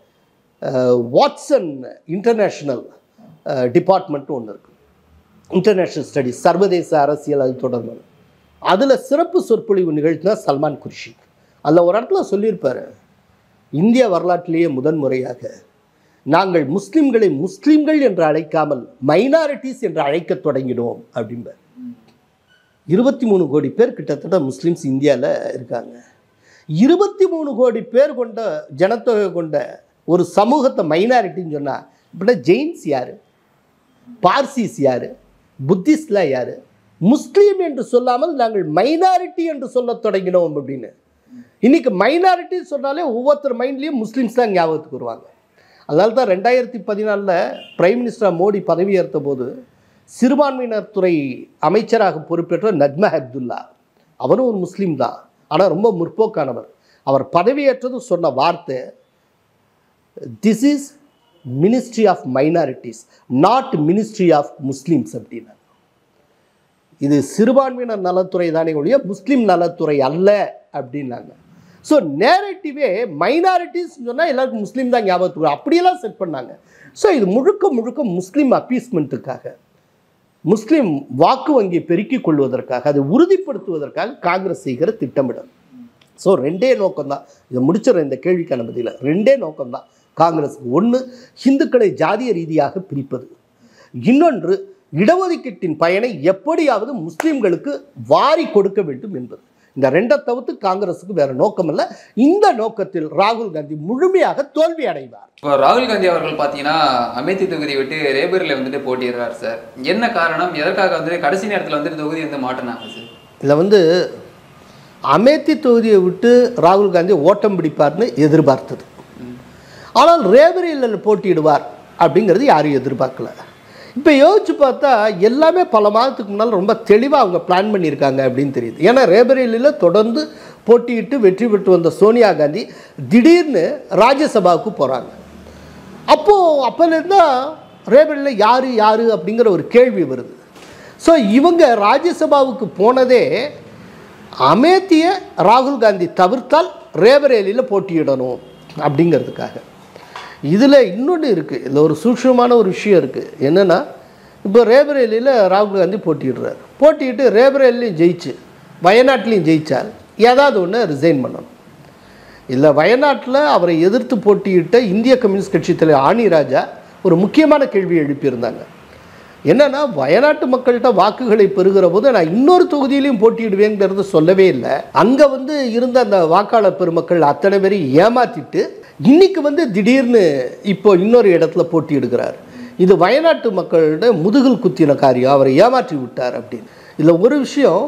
வாட்சன் இன்டர்நேஷ்னல் டிபார்ட்மெண்ட் ஒன்று இருக்குது இன்டர்நேஷ்னல் ஸ்டடிஸ் சர்வதேச அரசியல் அது தொடர்பான அதில் சிறப்பு சொற்பொழிவு நிகழ்த்தினா சல்மான் குர்ஷித் அதில் ஒரு இடத்துல சொல்லியிருப்பார் இந்திய வரலாற்றிலேயே முதன்முறையாக நாங்கள் முஸ்லிம்களை முஸ்லிம்கள் என்று அழைக்காமல் மைனாரிட்டிஸ் என்று அழைக்கத் தொடங்கினோம் அப்படிம்பார் இருபத்தி மூணு கோடி பேர் கிட்டத்தட்ட முஸ்லிம்ஸ் இந்தியாவில் இருக்காங்க இருபத்தி மூணு கோடி பேர் கொண்ட ஜனத்தொகை கொண்ட ஒரு சமூகத்தை மைனாரிட்டின்னு சொன்னால் இப்படின்னா ஜெயின்ஸ் யார் பார்சிஸ் யார் புத்திஸ்ட்லாம் யார் முஸ்லீம் என்று சொல்லாமல் நாங்கள் மைனாரிட்டி என்று சொல்லத் தொடங்கினோம் அப்படின்னு இன்னைக்கு மைனாரிட்டி சொன்னாலே ஒவ்வொருத்தர் மைண்ட்லேயும் முஸ்லீம்ஸ் தான் ஞாபகத்துக்கு வருவாங்க அதனால தான் ரெண்டாயிரத்தி பதினாலில் பிரைம் மினிஸ்டர் மோடி பதவியேற்ற போது சிறுபான்மையினர் துறை அமைச்சராக பொறுப்பேற்ற நஜ்மா அப்துல்லா அவரும் ஒரு முஸ்லீம் தான் ஆனால் ரொம்ப முற்போக்கானவர் அவர் பதவியேற்றதும் சொன்ன வார்த்தை this is ministry of minorities not ministry of Muslims அப்படின்னா இது சிறுபான்மையினர் நலத்துறை தானே ஒழிய முஸ்லீம் நலத்துறை அல்ல அப்படின்னாங்க ஸோ நேரட்டிவே மைனாரிட்டிஸ் சொன்னால் எல்லாருக்கும் முஸ்லீம் தான் ஞாபகத்துக்கு வரும். அப்படியெல்லாம் செட் பண்ணாங்க ஸோ இது முழுக்க முழுக்க முஸ்லீம் அப்பீஸ்மெண்ட்டுக்காக முஸ்லீம் வாக்கு வங்கி பெருக்கிக் கொள்வதற்காக அதை உறுதிப்படுத்துவதற்காக காங்கிரஸ் செய்கிற திட்டமிடல் ஸோ ரெண்டே நோக்கம்தான் இதை முடிச்சிடறேன் இந்த கேள்விக்கான பதில ரெண்டே நோக்கம்தான் காங்கிரஸுக்கு ஒன்று இந்துக்களை ஜாதிய ரீதியாக பிரிப்பது இன்னொன்று இடஒதுக்கீட்டின் பயனை எப்படியாவது முஸ்லீம்களுக்கு வாரி கொடுக்க வேண்டும் என்பது இந்த ரெண்டை தவிர்த்து காங்கிரஸுக்கு வேற நோக்கம் இல்லை இந்த நோக்கத்தில் ராகுல் காந்தி முழுமையாக தோல்வி அடைவார் இப்போ ராகுல் காந்தி அவர்கள் பார்த்தீங்கன்னா அமேத்தி தொகுதியை விட்டு ரேபரில் வந்துட்டு போட்டியிடுறாரு சார் என்ன காரணம் எதற்காக வந்து கடைசி நேரத்தில் வந்துட்டு தொகுதி வந்து மாட்டினாங்க சார் இதில் வந்து அமேத்தி தொகுதியை விட்டு ராகுல் காந்தி ஓட்டம் பிடிப்பார்னு எதிர்பார்த்தது ஆனால் ரேபரியில் போட்டியிடுவார் அப்படிங்கிறது யாரும் எதிர்பார்க்கல இப்போ யோசிச்சு பார்த்தா எல்லாமே பல மாதத்துக்கு முன்னால் ரொம்ப தெளிவாக அவங்க பிளான் பண்ணியிருக்காங்க அப்படின்னு தெரியுது ஏன்னா ரேபரேலியில் தொடர்ந்து போட்டியிட்டு வெற்றி பெற்று வந்த சோனியா காந்தி திடீர்னு ராஜ்யசபாவுக்கு போகிறாங்க அப்போது அப்போலேருந்து தான் ரேபரேலியில் யார் யார் அப்படிங்கிற ஒரு கேள்வி வருது ஸோ இவங்க ராஜ்யசபாவுக்கு போனதே அமேத்திய ராகுல் காந்தி தவிர்த்தால் ரேபரேலியில் போட்டியிடணும் அப்படிங்கிறதுக்காக இதில் இன்னொன்று இருக்குது இதில் ஒரு சூட்சமான ஒரு விஷயம் இருக்குது என்னென்னா இப்போ ரேபரேலியில் ராகுல் காந்தி போட்டியிடுறார் போட்டியிட்டு ரேபரேலிலையும் ஜெயிச்சு வயநாட்டிலையும் ஜெயிச்சால் ஏதாவது ஒன்று ரிசைன் பண்ணணும் இல்லை வயநாட்டில் அவரை எதிர்த்து போட்டியிட்ட இந்திய கம்யூனிஸ்ட் கட்சி தலைவர் ஆனி ராஜா ஒரு முக்கியமான கேள்வி எழுப்பியிருந்தாங்க என்னன்னா வயநாட்டு மக்கள்கிட்ட வாக்குகளை பெறுகிற போது நான் இன்னொரு தொகுதியிலையும் போட்டியிடுவேங்கிறது சொல்லவே இல்லை அங்கே வந்து இருந்த அந்த வாக்காளர் பெருமக்கள் அத்தனை பேரையும் ஏமாத்திட்டு இன்னைக்கு வந்து திடீர்னு இப்போ இன்னொரு இடத்துல போட்டியிடுகிறார் இது வயநாட்டு மக்களோட முதுகில் குத்தின காரியம் அவரை ஏமாற்றி விட்டார் அப்படின்னு இதில் ஒரு விஷயம்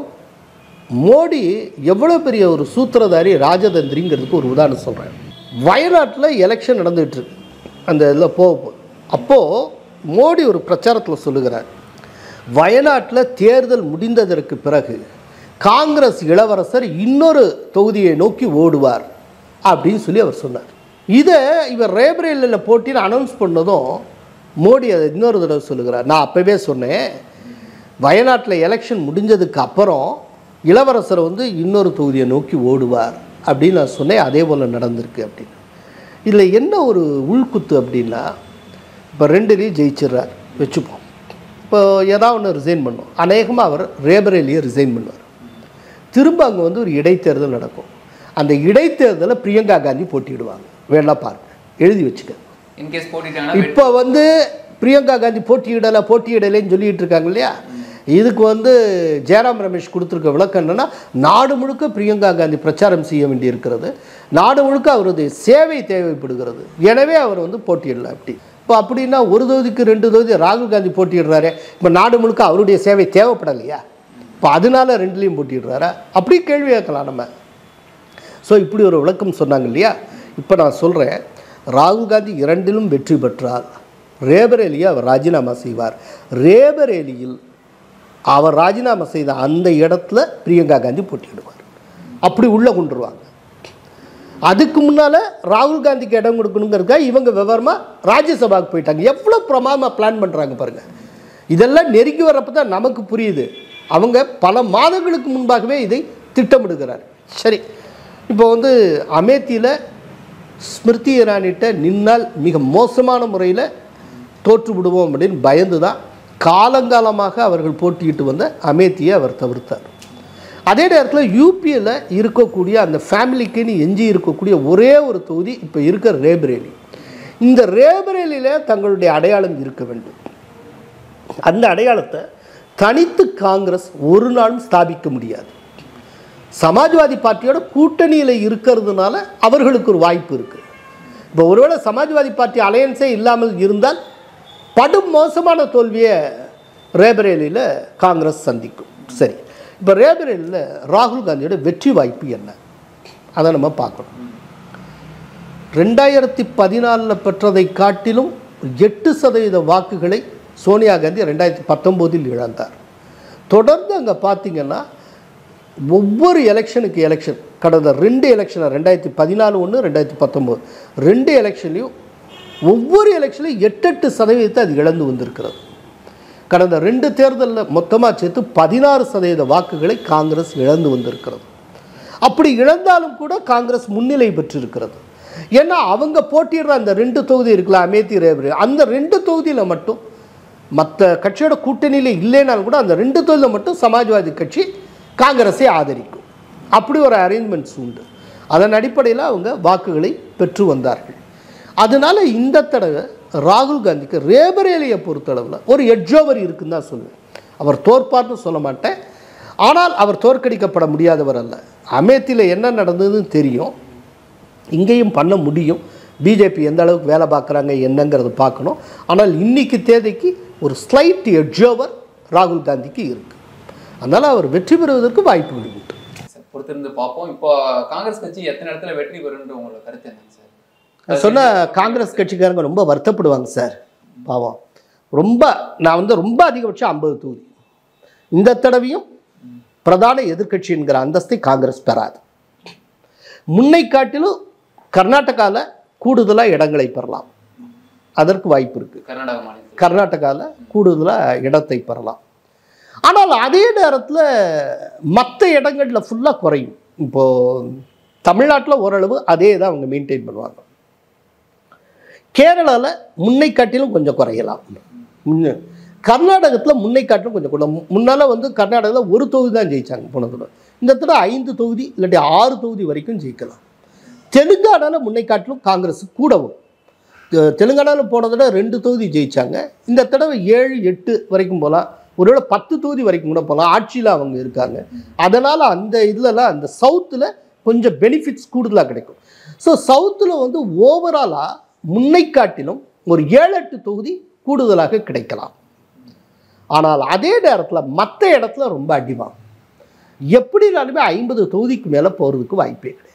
மோடி எவ்வளோ பெரிய ஒரு சூத்திரதாரி ராஜதந்திரிங்கிறதுக்கு ஒரு உதாரணம் சொல்கிறேன் வயநாட்டில் எலெக்ஷன் நடந்துகிட்டு இருக்கு அந்த இதில் போக போகுது அப்போது மோடி ஒரு பிரச்சாரத்தில் சொல்லுகிறார் வயநாட்டில் தேர்தல் முடிந்ததற்கு பிறகு காங்கிரஸ் இளவரசர் இன்னொரு தொகுதியை நோக்கி ஓடுவார் அப்படின்னு சொல்லி அவர் சொன்னார் இதை இவர் ரேபரேலியில் போட்டின்னு அனௌன்ஸ் பண்ணதும் மோடி அதை இன்னொரு தடவை சொல்லுகிறார் நான் அப்போவே சொன்னேன் வயநாட்டில் எலெக்ஷன் முடிஞ்சதுக்கு அப்புறம் இளவரசர் வந்து இன்னொரு தொகுதியை நோக்கி ஓடுவார் அப்படின்னு நான் சொன்னேன் அதே போல் நடந்திருக்கு அப்படின்னு இதில் என்ன ஒரு உள்குத்து அப்படின்னா இப்போ ரெண்டுலேயும் ஜெயிச்சிடுறார் வச்சுப்போம் இப்போ ஏதாவது ஒன்று ரிசைன் பண்ணும் அநேகமாக அவர் ரேபரேலியை ரிசைன் பண்ணுவார் திரும்ப அங்கே வந்து ஒரு இடைத்தேர்தல் நடக்கும் அந்த இடைத்தேர்தலில் பிரியங்கா காந்தி போட்டியிடுவாங்க வேணா பாருங்க எழுதி வச்சுக்க இன்கேஸ் போட்டிட்டாங்கன்னா இப்போ வந்து பிரியங்கா காந்தி போட்டியிடலை போட்டியிடலைன்னு சொல்லிட்டு இருக்காங்க இல்லையா இதுக்கு வந்து ஜெயராம் ரமேஷ் கொடுத்துருக்க விளக்கம் என்னன்னா நாடு முழுக்க பிரியங்கா காந்தி பிரச்சாரம் செய்ய வேண்டியிருக்கிறது நாடு முழுக்க அவரது சேவை தேவைப்படுகிறது எனவே அவர் வந்து போட்டியிடல அப்படி இப்போ அப்படின்னா ஒரு தொகுதிக்கு ரெண்டு தொகுதி ராகுல் காந்தி போட்டியிடுறாரு இப்போ நாடு முழுக்க அவருடைய சேவை தேவைப்படலையா இப்போ அதனால ரெண்டுலேயும் போட்டியிடுறாரா அப்படி கேள்வி கேட்கலாம் நம்ம ஸோ இப்படி ஒரு விளக்கம் சொன்னாங்க இல்லையா இப்போ நான் சொல்கிறேன் ராகுல் காந்தி இரண்டிலும் வெற்றி பெற்றால் ரேபரேலியை அவர் ராஜினாமா செய்வார் ரேபரேலியில் அவர் ராஜினாமா செய்த அந்த இடத்துல பிரியங்கா காந்தி போட்டியிடுவார் அப்படி உள்ளே கொண்டுருவாங்க அதுக்கு முன்னால் ராகுல் காந்திக்கு இடம் கொடுக்கணுங்கிறதுக்காக இவங்க விவரமாக ராஜ்யசபாவுக்கு போயிட்டாங்க எவ்வளோ பிரமாதமாக பிளான் பண்ணுறாங்க பாருங்கள் இதெல்லாம் நெருங்கி வர்றப்ப தான் நமக்கு புரியுது அவங்க பல மாதங்களுக்கு முன்பாகவே இதை திட்டமிடுகிறார் சரி இப்போ வந்து அமேத்தியில் ஸ்மிருதி இரானிட்ட நின்னால் மிக மோசமான முறையில் தோற்று விடுவோம் அப்படின்னு பயந்து தான் காலங்காலமாக அவர்கள் போட்டியிட்டு வந்த அமேத்தியை அவர் தவிர்த்தார் அதே நேரத்தில் யூபியில் இருக்கக்கூடிய அந்த ஃபேமிலிக்குன்னு எஞ்சி இருக்கக்கூடிய ஒரே ஒரு தொகுதி இப்போ இருக்கிற ரேபரேலி இந்த ரேபரேலியில் தங்களுடைய அடையாளம் இருக்க வேண்டும் அந்த அடையாளத்தை தனித்து காங்கிரஸ் ஒரு நாளும் ஸ்தாபிக்க முடியாது சமாஜ்வாதி பார்ட்டியோட கூட்டணியில் இருக்கிறதுனால அவர்களுக்கு ஒரு வாய்ப்பு இருக்குது இப்போ ஒருவேளை சமாஜ்வாதி பார்ட்டி அலையன்ஸே இல்லாமல் இருந்தால் படும் மோசமான தோல்வியை ரேபரேலியில் காங்கிரஸ் சந்திக்கும் சரி இப்போ ரேபரேலியில் ராகுல் காந்தியோட வெற்றி வாய்ப்பு என்ன அதை நம்ம பார்க்கணும் ரெண்டாயிரத்தி பதினாலில் பெற்றதை காட்டிலும் எட்டு சதவீத வாக்குகளை சோனியா காந்தி ரெண்டாயிரத்தி பத்தொம்போதில் இழந்தார் தொடர்ந்து அங்கே பார்த்தீங்கன்னா ஒவ்வொரு எலெக்ஷனுக்கு எலெக்ஷன் கடந்த ரெண்டு எலெக்ஷனை ரெண்டாயிரத்தி பதினாலு ஒன்று ரெண்டாயிரத்தி பத்தொம்போது ரெண்டு எலெக்ஷன்லையும் ஒவ்வொரு எலெக்ஷன்லையும் எட்டெட்டு சதவீதத்தை அது இழந்து வந்திருக்கிறது கடந்த ரெண்டு தேர்தலில் மொத்தமாக சேர்த்து பதினாறு சதவீத வாக்குகளை காங்கிரஸ் இழந்து வந்திருக்கிறது அப்படி இழந்தாலும் கூட காங்கிரஸ் முன்னிலை பெற்றிருக்கிறது ஏன்னா அவங்க போட்டியிடுற அந்த ரெண்டு தொகுதி இருக்குல்ல அமேத்தி ரேபரே அந்த ரெண்டு தொகுதியில் மட்டும் மற்ற கட்சியோட கூட்டணியில் இல்லைனாலும் கூட அந்த ரெண்டு தொகுதியில் மட்டும் சமாஜ்வாதி கட்சி காங்கிரஸை ஆதரிக்கும் அப்படி ஒரு அரேஞ்ச்மெண்ட்ஸ் உண்டு அதன் அடிப்படையில் அவங்க வாக்குகளை பெற்று வந்தார்கள் அதனால இந்த தடவை ராகுல் காந்திக்கு ரேபரேலியை பொறுத்தளவில் ஒரு எட்ஜோவர் இருக்குன்னு தான் சொல்லுவேன் அவர் தோற்பார்னு சொல்ல மாட்டேன் ஆனால் அவர் தோற்கடிக்கப்பட முடியாதவர் அல்ல அமேத்தியில் என்ன நடந்ததுன்னு தெரியும் இங்கேயும் பண்ண முடியும் பிஜேபி எந்த அளவுக்கு வேலை பார்க்குறாங்க என்னங்கிறத பார்க்கணும் ஆனால் இன்னைக்கு தேதிக்கு ஒரு ஸ்லைட் எட்ஜோவர் ராகுல் காந்திக்கு இருக்குது அதனால் அவர் வெற்றி பெறுவதற்கு வாய்ப்புகள் உண்டு சார், பொறுத்திருந்து பார்ப்போம் இப்போ காங்கிரஸ் கட்சி எத்தனை இடத்துல வெற்றி பெறுன்ற உங்களோட கருத்து என்னங்க சார் நான் சொன்ன காங்கிரஸ் கட்சிக்காரங்க ரொம்ப வருத்தப்படுவாங்க சார் பாவம் ரொம்ப நான் வந்து ரொம்ப அதிகபட்சம் ஐம்பது தொகுதி இந்த தடவையும் பிரதான எதிர்க்கட்சி என்கிற அந்தஸ்தை காங்கிரஸ் பெறாது முன்னை காட்டிலும் கர்நாடகாவில் கூடுதலாக இடங்களை பெறலாம் அதற்கு வாய்ப்பு இருக்குது கர்நாடக மாநிலத்தில் கர்நாடகாவில் கூடுதலாக இடத்தை பெறலாம் ஆனால் அதே நேரத்தில் மற்ற இடங்களில் ஃபுல்லாக குறையும் இப்போது தமிழ்நாட்டில் ஓரளவு அதே தான் அவங்க மெயின்டைன் பண்ணுவாங்க கேரளாவில் முன்னை காட்டிலும் கொஞ்சம் குறையலாம் முன்ன கர்நாடகத்தில் முன்னை காட்டிலும் கொஞ்சம் கூட முன்னால் வந்து கர்நாடகாவில் ஒரு தொகுதி தான் ஜெயிச்சாங்க போன தடவை இந்த தடவை ஐந்து தொகுதி இல்லாட்டி ஆறு தொகுதி வரைக்கும் ஜெயிக்கலாம் தெலுங்கானாவில் முன்னை காட்டிலும் காங்கிரஸ் கூடவும் தெ- தெலுங்கானாவில் போன தடவை ரெண்டு தொகுதி ஜெயிச்சாங்க இந்த தடவை ஏழு எட்டு வரைக்கும் போகலாம் ஒருவேளை பத்து தொகுதி வரைக்கும் கூட போகலாம் ஆட்சியில் அவங்க இருக்காங்க அதனால் அந்த இதுலலாம் அந்த சவுத்தில் கொஞ்சம் பெனிஃபிட்ஸ் கூடுதலாக கிடைக்கும் ஸோ சவுத்தில் வந்து ஓவராலாக முன்னை காட்டிலும் ஒரு ஏழு எட்டு தொகுதி கூடுதலாக கிடைக்கலாம் ஆனால் அதே நேரத்தில் மற்ற இடத்துல ரொம்ப அடிவாங்க எப்படினாலுமே ஐம்பது தொகுதிக்கு மேலே போகிறதுக்கு வாய்ப்பே கிடையாது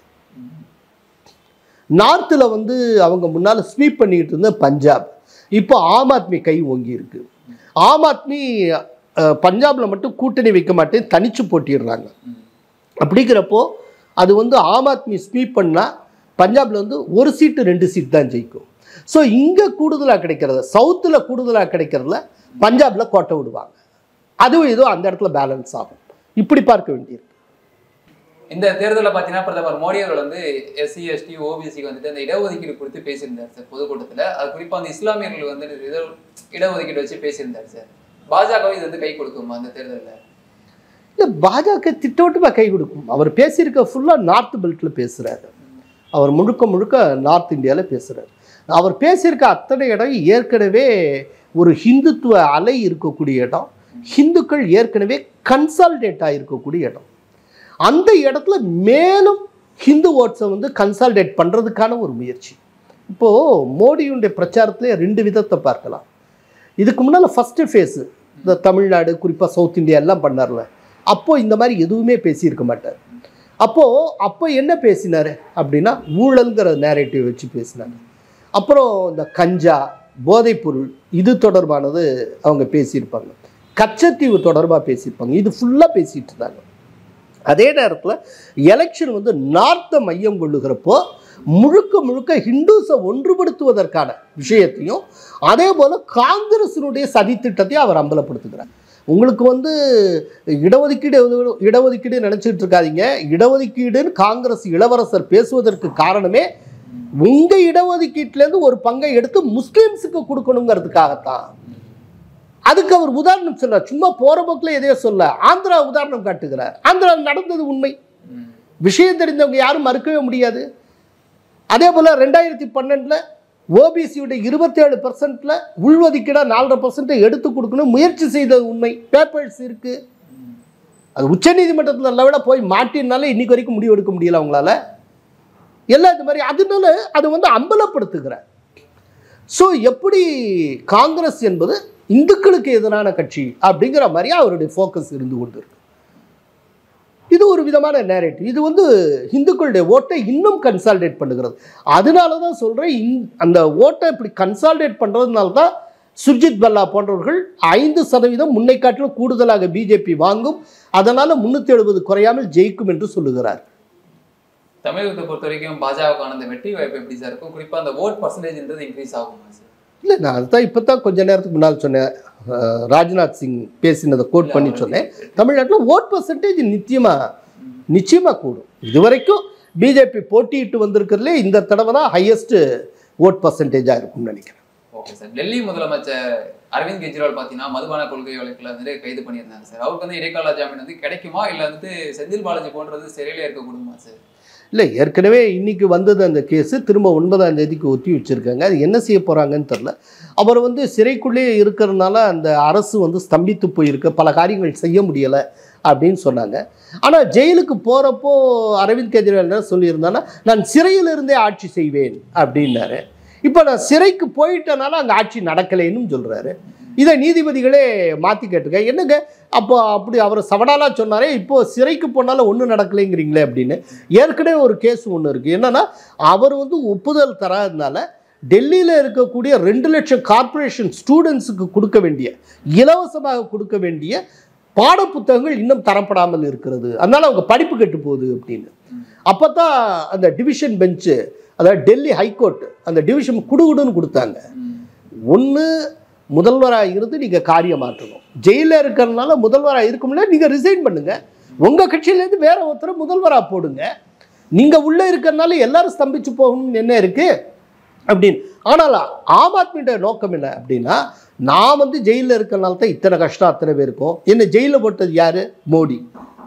நார்த்தில் வந்து அவங்க முன்னால் ஸ்வீப் பண்ணிக்கிட்டு இருந்த பஞ்சாப் இப்போ ஆம் ஆத்மி கை ஓங்கி இருக்கு ஆம் ஆத்மி அஹ், பஞ்சாப்ல மட்டும் கூட்டணி வைக்க மாட்டேன் தனிச்சு போட்டிடுறாங்க அப்படிங்கிறப்போ அது வந்து ஆம் ஆத்மி ஸ்வீப் பண்ணால் பஞ்சாப்ல வந்து ஒரு சீட்டு ரெண்டு சீட் தான் ஜெயிக்கும் ஸோ இங்கே கூடுதலாக கிடைக்கிறது சவுத்தில் கூடுதலாக கிடைக்கிறதுல பஞ்சாப்ல கோட்டை விடுவாங்க அதுவும் ஏதோ அந்த இடத்துல பேலன்ஸ் ஆகும் இப்படி பார்க்க வேண்டியிருக்கு இந்த தேர்தலில் பார்த்தீங்கன்னா பிரதமர் மோடி அவர்கள் வந்து எஸ்சி எஸ்டி ஓபிசிக்கு வந்துட்டு அந்த இடஒதுக்கீடு குறித்து பேசியிருந்தார் சார் பொதுக்கூட்டத்தில் அது குறிப்பாக அந்த இஸ்லாமியர்கள் வந்து இட இடஒதுக்கீடு வச்சு பேசியிருந்தார் சார் பாஜகவை இது வந்து கை கொடுக்குமா அந்த தேர்தலில் இல்லை பாஜக திட்டவட்டமாக கை கொடுக்கும் அவர் பேசியிருக்க ஃபுல்லாக நார்த் பெல்ட்டில் பேசுகிறாரு அவர் முழுக்க முழுக்க நார்த் இந்தியாவில் பேசுகிறார் அவர் பேசியிருக்க அத்தனை இடம் ஏற்கனவே ஒரு ஹிந்துத்துவ அலை இருக்கக்கூடிய இடம் ஹிந்துக்கள் ஏற்கனவே கன்சால்டேட் ஆகிருக்கக்கூடிய இடம் அந்த இடத்துல மேலும் ஹிந்து ஓட்ஸை வந்து கன்சால்டேட் பண்ணுறதுக்கான ஒரு முயற்சி இப்போது மோடியுடைய பிரச்சாரத்திலே ரெண்டு விதத்தை பார்க்கலாம் இதுக்கு முன்னால் ஃபஸ்ட்டு ஃபேஸு இந்த தமிழ்நாடு குறிப்பாக சவுத் இந்தியா எல்லாம் பண்ணார்ல அப்போது இந்த மாதிரி எதுவுமே பேசியிருக்க மாட்டார் அப்போது அப்போ என்ன பேசினார் அப்படின்னா ஊழல்ங்கிற நேரேட்டிவ் வச்சு பேசினார் அப்புறம் இந்த கஞ்சா போதைப்பொருள் இது தொடர்பானது அவங்க பேசியிருப்பாங்க கச்சத்தீவு தொடர்பாக பேசியிருப்பாங்க இது ஃபுல்லாக பேசிகிட்டு இருந்தாங்க அதே நேரத்தில் எலெக்ஷன் வந்து நார்த்தை மையம் கொள்ளுகிறப்போ முழுக்க முழுக்க ஹிந்துஸை ஒன்றுபடுத்துவதற்கான விஷயத்தையும் அதே போல் காங்கிரஸினுடைய சதித்திட்டத்தையும் அவர் அம்பலப்படுத்துகிறார் உங்களுக்கு வந்து இடஒதுக்கீடு வந்து- இடஒதுக்கீடு நினச்சிட்டு இருக்காதீங்க இடஒதுக்கீடுன்னு காங்கிரஸ் இளவரசர் பேசுவதற்கு காரணமே உங்க இடஒதுக்கீட்டிலேருந்து ஒரு பங்கை எடுத்து முஸ்லீம்ஸுக்கு கொடுக்கணுங்கிறதுக்காகத்தான் அதுக்கு அவர் உதாரணம் சொல்ல சும்மா போற போக்கில் எதையோ சொல்ல ஆந்திரா உதாரணம் காட்டுகிறார் ஆந்திரா நடந்தது உண்மை விஷயம் தெரிந்தவங்க யாரும் மறுக்கவே முடியாது அதே போல் ரெண்டாயிரத்தி பன்னெண்டில் ஓபிசியுடைய இருபத்தேழு பர்சன்ட்டில் உள்ஒதுக்கீடாக நாலரை பர்சன்ட்டை எடுத்து கொடுக்கணும் முயற்சி செய்தது உண்மை பேப்பர்ஸ் இருக்குது அது உச்சநீதிமன்றத்தில் லெவலில் போய் மாட்டினாலே இன்னைக்கு வரைக்கும் முடிவு எடுக்க முடியல அவங்களால எல்லாம் இந்த மாதிரி அதனால அது வந்து அம்பலப்படுத்துகிறார் ஸோ எப்படி காங்கிரஸ் என்பது இந்துக்களுக்கு எதிரான கட்சி அப்படிங்கிற மாதிரி அவருடைய ஃபோக்கஸ் இருந்து கொண்டு இருக்கு இது ஒரு விதமான நேரேட்டிவ் இது வந்து இந்துக்களுடைய ஓட்டை இன்னும் கன்சால்டேட் பண்ணுகிறது அதனால தான் சொல்கிறேன் அந்த ஓட்டை இப்படி கன்சால்டேட் பண்ணுறதுனால தான் சுர்ஜித் பல்லா போன்றவர்கள் ஐந்து சதவீதம் முன்னை காட்டிலும் கூடுதலாக பிஜேபி வாங்கும் அதனால் முன்னூற்றி எழுபது குறையாமல் ஜெயிக்கும் என்று சொல்லுகிறார் தமிழகத்தை பொறுத்த வரைக்கும் பாஜகவுக்கான அந்த வெற்றி வாய்ப்பு எப்படி சார் இருக்கும் குறிப்பா அந்த ஓட் பர்சன்டேஜ்ன்றது இன்க்ரீஸ் ஆகுமா சார் இல்லை நான் அதுதான் இப்போ தான் கொஞ்ச நேரத்துக்கு முன்னால் சொன்னேன் அஹ், ராஜ்நாத் சிங் பேசினதை கோட் பண்ணி சொன்னேன் தமிழ்நாட்டில் ஓட் பர்சன்டேஜ் நிச்சயமாக நிச்சயமாக கூடும் இதுவரைக்கும் பிஜேபி போட்டியிட்டு வந்திருக்கிறதுலே இந்த தடவை தான் ஹையஸ்ட் ஓட் பர்சன்டேஜாக இருக்கும்னு நினைக்கிறேன் ஓகே சார் டெல்லி முதலமைச்சர் அரவிந்த் கெஜ்ரிவால் பார்த்தீங்கன்னா மதுபான கொள்கை வழக்கில் வந்துட்டு கைது பண்ணியிருந்தாங்க சார் அவருக்கு வந்து இடைக்கால ஜாமீன் வந்து கிடைக்குமா இல்லை வந்துட்டு செந்தில் பாலாஜி போன்றது சிறையில இருக்கக்கூடுமா சார் இல்லை ஏற்கனவே இன்னைக்கு வந்தது அந்த கேஸு திரும்ப ஒன்பதாம் தேதிக்கு ஒத்தி வச்சுருக்காங்க அது என்ன செய்ய போகிறாங்கன்னு தெரில அவர் வந்து சிறைக்குள்ளே இருக்கிறதுனால அந்த அரசு வந்து ஸ்தம்பித்து போயிருக்கு பல காரியங்கள் செய்ய முடியலை அப்படின்னு சொன்னாங்க ஆனால் ஜெயிலுக்கு போகிறப்போ அரவிந்த் கெஜ்ரிவால் என்ன சொல்லியிருந்தான்னா நான் சிறையிலிருந்தே ஆட்சி செய்வேன் அப்படின்னாரு இப்போ நான் சிறைக்கு போயிட்டனால அங்கே ஆட்சி நடக்கலைன்னு சொல்கிறாரு இதை நீதிபதிகளே மாற்றி கேட்டுக்க என்னங்க அப்போ அப்படி அவர் சவடாலா சொன்னாரே இப்போ சிறைக்கு போனாலும் ஒன்றும் நடக்கலைங்கிறீங்களே அப்படின்னு ஏற்கனவே ஒரு கேஸ் ஒன்று இருக்குது என்னன்னா அவர் வந்து ஒப்புதல் தராதனால டெல்லியில் இருக்கக்கூடிய ரெண்டு லட்சம் கார்ப்பரேஷன் ஸ்டூடெண்ட்ஸுக்கு கொடுக்க வேண்டிய இலவசமாக கொடுக்க வேண்டிய பாடப்புத்தகங்கள் இன்னும் தரப்படாமல் இருக்கிறது அதனால அவங்க படிப்பு கெட்டு போகுது அப்படின்னு அப்போ தான் அந்த டிவிஷன் பெஞ்சு அதாவது டெல்லி ஹைகோர்ட் அந்த டிவிஷன் குடுகுடுன்னு கொடுத்தாங்க ம். ஒன்று முதல்வராக இருந்து நீங்கள் காரியம் மாற்றணும் ஜெயிலில் இருக்கிறதுனால முதல்வராக இருக்க முடியல நீங்கள் ரிசைன் பண்ணுங்க உங்கள் கட்சியிலேருந்து வேற ஒருத்தரை முதல்வராக போடுங்க நீங்கள் உள்ளே இருக்கிறதுனால எல்லாரும் ஸ்தம்பிச்சு போகணும்னு என்ன இருக்குது அப்படின்னு ஆனால் ஆம் ஆத்மியோட நோக்கம் என்ன அப்படின்னா நான் வந்து ஜெயிலில் இருக்கிறனால தான் இத்தனை கஷ்டம் அத்தனை பேருக்கும் என்ன ஜெயிலில் போட்டது யாரு மோடி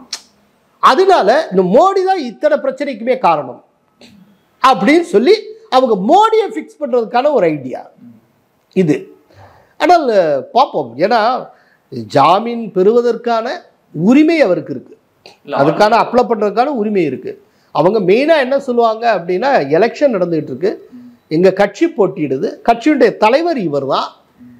அதனால இந்த மோடி தான் இத்தனை பிரச்சனைக்குமே காரணம் அப்படின்னு சொல்லி அவங்க மோடியை ஃபிக்ஸ் பண்ணுறதுக்கான ஒரு ஐடியா இது ஆனால் பார்ப்போம் ஏன்னா ஜாமீன் பெறுவதற்கான உரிமை அவருக்கு இருக்கு இல்ல, அதுக்கான அப்ளை பண்ணுறதுக்கான உரிமை இருக்கு அவங்க மெயினாக என்ன சொல்லுவாங்க அப்படின்னா எலெக்ஷன் நடந்துகிட்டு இருக்கு எங்கள் கட்சி போட்டியிடுது கட்சியுடைய தலைவர் இவர் தான்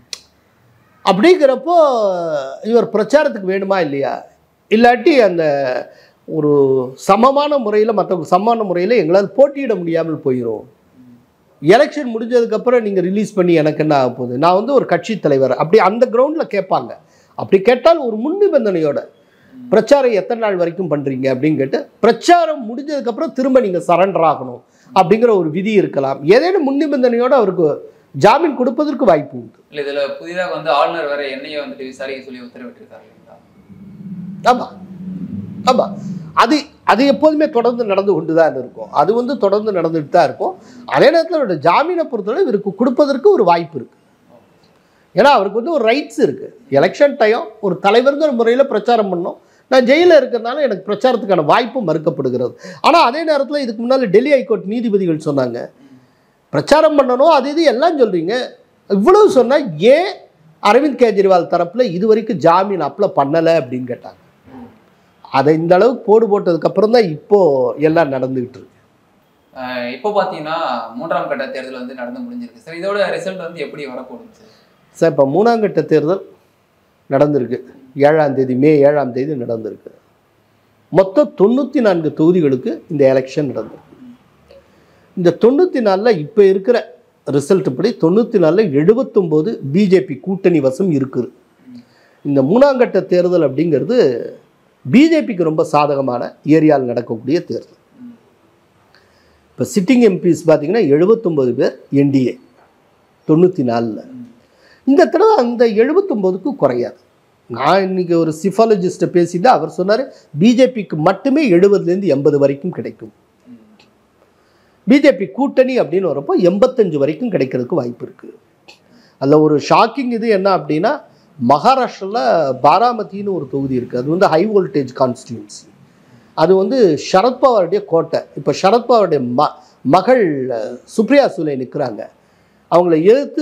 அப்படிங்கிறப்போ இவர் பிரச்சாரத்துக்கு வேணுமா இல்லையா இல்லாட்டி அந்த ஒரு சமமான முறையில் மற்றவங்க சமமான முறையில் எங்களால் போட்டியிட முடியாமல் போயிடும் எலெக்ஷன் முடிஞ்சதுக்கப்புறம் நீங்கள் ரிலீஸ் பண்ணி எனக்கு என்ன ஆக போகுது நான் வந்து ஒரு கட்சி தலைவர் அப்படி அந்த கிரவுண்டில் கேட்பாங்க அப்படி கேட்டால் ஒரு முன் நிபந்தனையோட பிரச்சாரம் எத்தனை நாள் வரைக்கும் பண்ணுறீங்க அப்படின்னு கேட்டு பிரச்சாரம் முடிஞ்சதுக்கப்புறம் திரும்ப நீங்கள் சரண்டர் ஆகணும் அப்படிங்கிற ஒரு விதி இருக்கலாம் ஏதேனும் முன் நிபந்தனையோட அவருக்கு ஜாமீன் கொடுப்பதற்கு வாய்ப்பு உண்டு இல்ல இதுல புதிதாக வந்து ஆளுநர் வேற என்னைய வந்துட்டு விசாரிக்க சொல்லி உத்தரவிட்டிருக்காரு இல்லைங்களா ஆமாம் ஆமாம் அது அது எப்போதுமே தொடர்ந்து நடந்து கொண்டு தான் இருக்கும் அது வந்து தொடர்ந்து நடந்துட்டு தான் இருக்கும் அதே நேரத்தில் அவருடைய ஜாமீனை பொறுத்தவரை இவருக்கு கொடுப்பதற்கு ஒரு வாய்ப்பு இருக்குது ஏன்னா அவருக்கு வந்து ஒரு ரைட்ஸ் இருக்குது எலெக்ஷன் டைம் ஒரு தலைவருங்கிற முறையில் பிரச்சாரம் பண்ணோம் நான் ஜெயிலில் இருக்கிறதுனால எனக்கு பிரச்சாரத்துக்கான வாய்ப்பு மறுக்கப்படுகிறது ஆனால் அதே நேரத்தில் இதுக்கு முன்னால் டெல்லி ஹைகோர்ட் நீதிபதிகள் சொன்னாங்க பிரச்சாரம் பண்ணணும் அது இது எல்லாம் சொல்கிறீங்க இவ்வளவு சொன்னால் ஏன் அரவிந்த் கெஜ்ரிவால் தரப்பில் இது வரைக்கும் ஜாமீன் அப்ளை பண்ணலை அப்படின்னு கேட்டாங்க அதை இந்த அளவுக்கு போடு போட்டதுக்கு அப்புறம் தான் இப்போ எல்லாம் நடந்துகிட்டு இருக்கு அஹ் இப்போ பாத்தீங்கன்னா மூன்றாம் கட்ட தேர்தல் வந்து நடந்து முடிஞ்சிருக்கு சார் இதோட ரிசல்ட் வந்து எப்படி வரப்போகுது சார் சார் இப்போ மூணாம் கட்ட தேர்தல் நடந்திருக்கு ஏழாம் தேதி மே ஏழாம் தேதி நடந்திருக்கு மொத்தம் தொண்ணூற்றி நான்கு தொகுதிகளுக்கு இந்த எலெக்ஷன் நடந்திருக்கு இந்த தொண்ணூற்றி நாலில் இப்போ இருக்கிற ரிசல்ட் படி தொண்ணூற்றி நாலில் எழுபத்தொம்போது பிஜேபி கூட்டணி வசம் இருக்குது இந்த மூணாம் கட்ட தேர்தல் அப்படிங்கிறது பிஜேபிக்கு ரொம்ப சாதகமான ஏரியாவில் நடக்கக்கூடிய தேர்தல் இப்போ சிட்டிங் எம்பிஸ் பார்த்தீங்கன்னா எழுபத்தொம்போது பேர் என்டிஏ தொண்ணூற்றி நாலில் இந்த தடவை அந்த எழுபத்தொம்போதுக்கு குறையாது நான் இன்னைக்கு ஒரு சிஃபாலஜிஸ்ட்டை பேசிட்டு அவர் சொன்னார் பிஜேபிக்கு மட்டுமே எழுபதுலேருந்து எண்பது வரைக்கும் கிடைக்கும் பிஜேபி கூட்டணி அப்படின்னு வரப்போ எண்பத்தஞ்சு வரைக்கும் கிடைக்கிறதுக்கு வாய்ப்பு இருக்குது அதில் ஒரு ஷாக்கிங் இது என்ன அப்படின்னா மகாராஷ்டிராவில் பாராமதின்னு ஒரு தொகுதி இருக்குது அது வந்து ஹை வோல்டேஜ் கான்ஸ்டியூன்சி அது வந்து சரத்பவாருடைய கோட்டை இப்போ சரத்பவாருடைய ம மகள் அஹ், சுப்ரியா சுலே நிற்கிறாங்க அவங்கள எதிர்த்து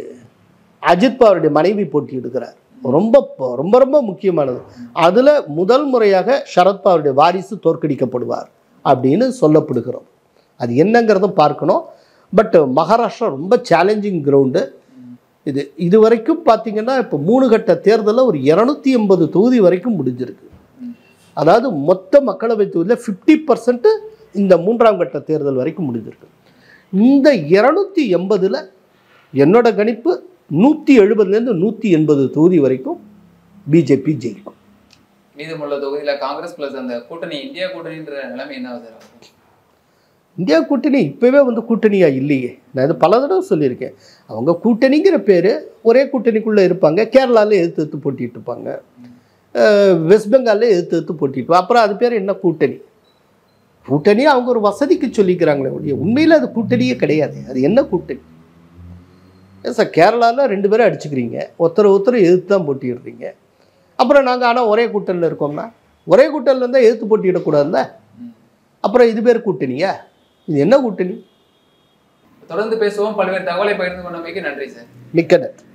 அஜித் பவாருடைய மனைவி போட்டியிடுகிறார் ரொம்ப ப- ரொம்ப ரொம்ப முக்கியமானது அதில் முதல் முறையாக சரத்பவாருடைய வாரிசு தோற்கடிக்கப்படுவார் அப்படின்னு சொல்லப்படுகிறோம் அது என்னங்கிறத பார்க்கணும் பட் மகாராஷ்டிரா ரொம்ப சேலஞ்சிங் கிரவுண்டு இது இது வரைக்கும் பார்த்தீங்கன்னா இப்போ மூணு கட்ட தேர்தலில் ஒரு இரநூத்தி எண்பது தொகுதி வரைக்கும் முடிஞ்சிருக்கு அதாவது மொத்த மக்களவைத் தொகுதியில் ஃபிஃப்டி பர்சன்ட் இந்த மூன்றாம் கட்ட தேர்தல் வரைக்கும் முடிஞ்சிருக்கு இந்த இரநூத்தி எண்பதில் என்னோட கணிப்பு நூற்றி எழுபதுலேருந்து நூற்றி எண்பது தொகுதி வரைக்கும் பிஜேபி ஜெயிக்கும் மீதமுள்ள தொகுதியில காங்கிரஸ் பிளஸ் அந்த கூட்டணி இந்தியா கூட்டணின்ற நிலைமை என்ன ஆகுது சார் இந்தியா கூட்டணி இப்போவே வந்து கூட்டணியாக இல்லையே நான் இது பல தடவை சொல்லியிருக்கேன் அவங்க கூட்டணிங்கிற பேர் ஒரே கூட்டணிக்குள்ளே இருப்பாங்க கேரளாவில் எதிர்த்து எதிர்த்து போட்டிட்டு இருப்பாங்க அஹ் வெஸ்ட் பெங்காலில் எதிர்த்து எதிர்த்து போட்டிட்டு இருப்பாங்க. அப்புறம் அது பேர் என்ன கூட்டணி கூட்டணி அவங்க ஒரு வசதிக்கு சொல்லிக்கிறாங்களே ஒழிய உண்மையில் அது கூட்டணியே கிடையாது அது என்ன கூட்டணி ஏன் சார் கேரளாவில் ரெண்டு பேரும் அடிச்சுக்கிறீங்க ஒருத்தர் ஒருத்தர் எதிர்த்து தான் போட்டிடுறீங்க அப்புறம் நாங்கள் ஆனால் ஒரே கூட்டணியில் இருக்கோம்னா ஒரே கூட்டணியில் இருந்தால் எதிர்த்து போட்டியிடக்கூடாதுல்ல அப்புறம் இது பேர் கூட்டணியா இது என்ன கூட்டணி தொடர்ந்து பேசுவோம் பல்வேறு தகவலை பகிர்ந்து கொண்டமைக்கு நன்றி சார் மிக்க நன்றி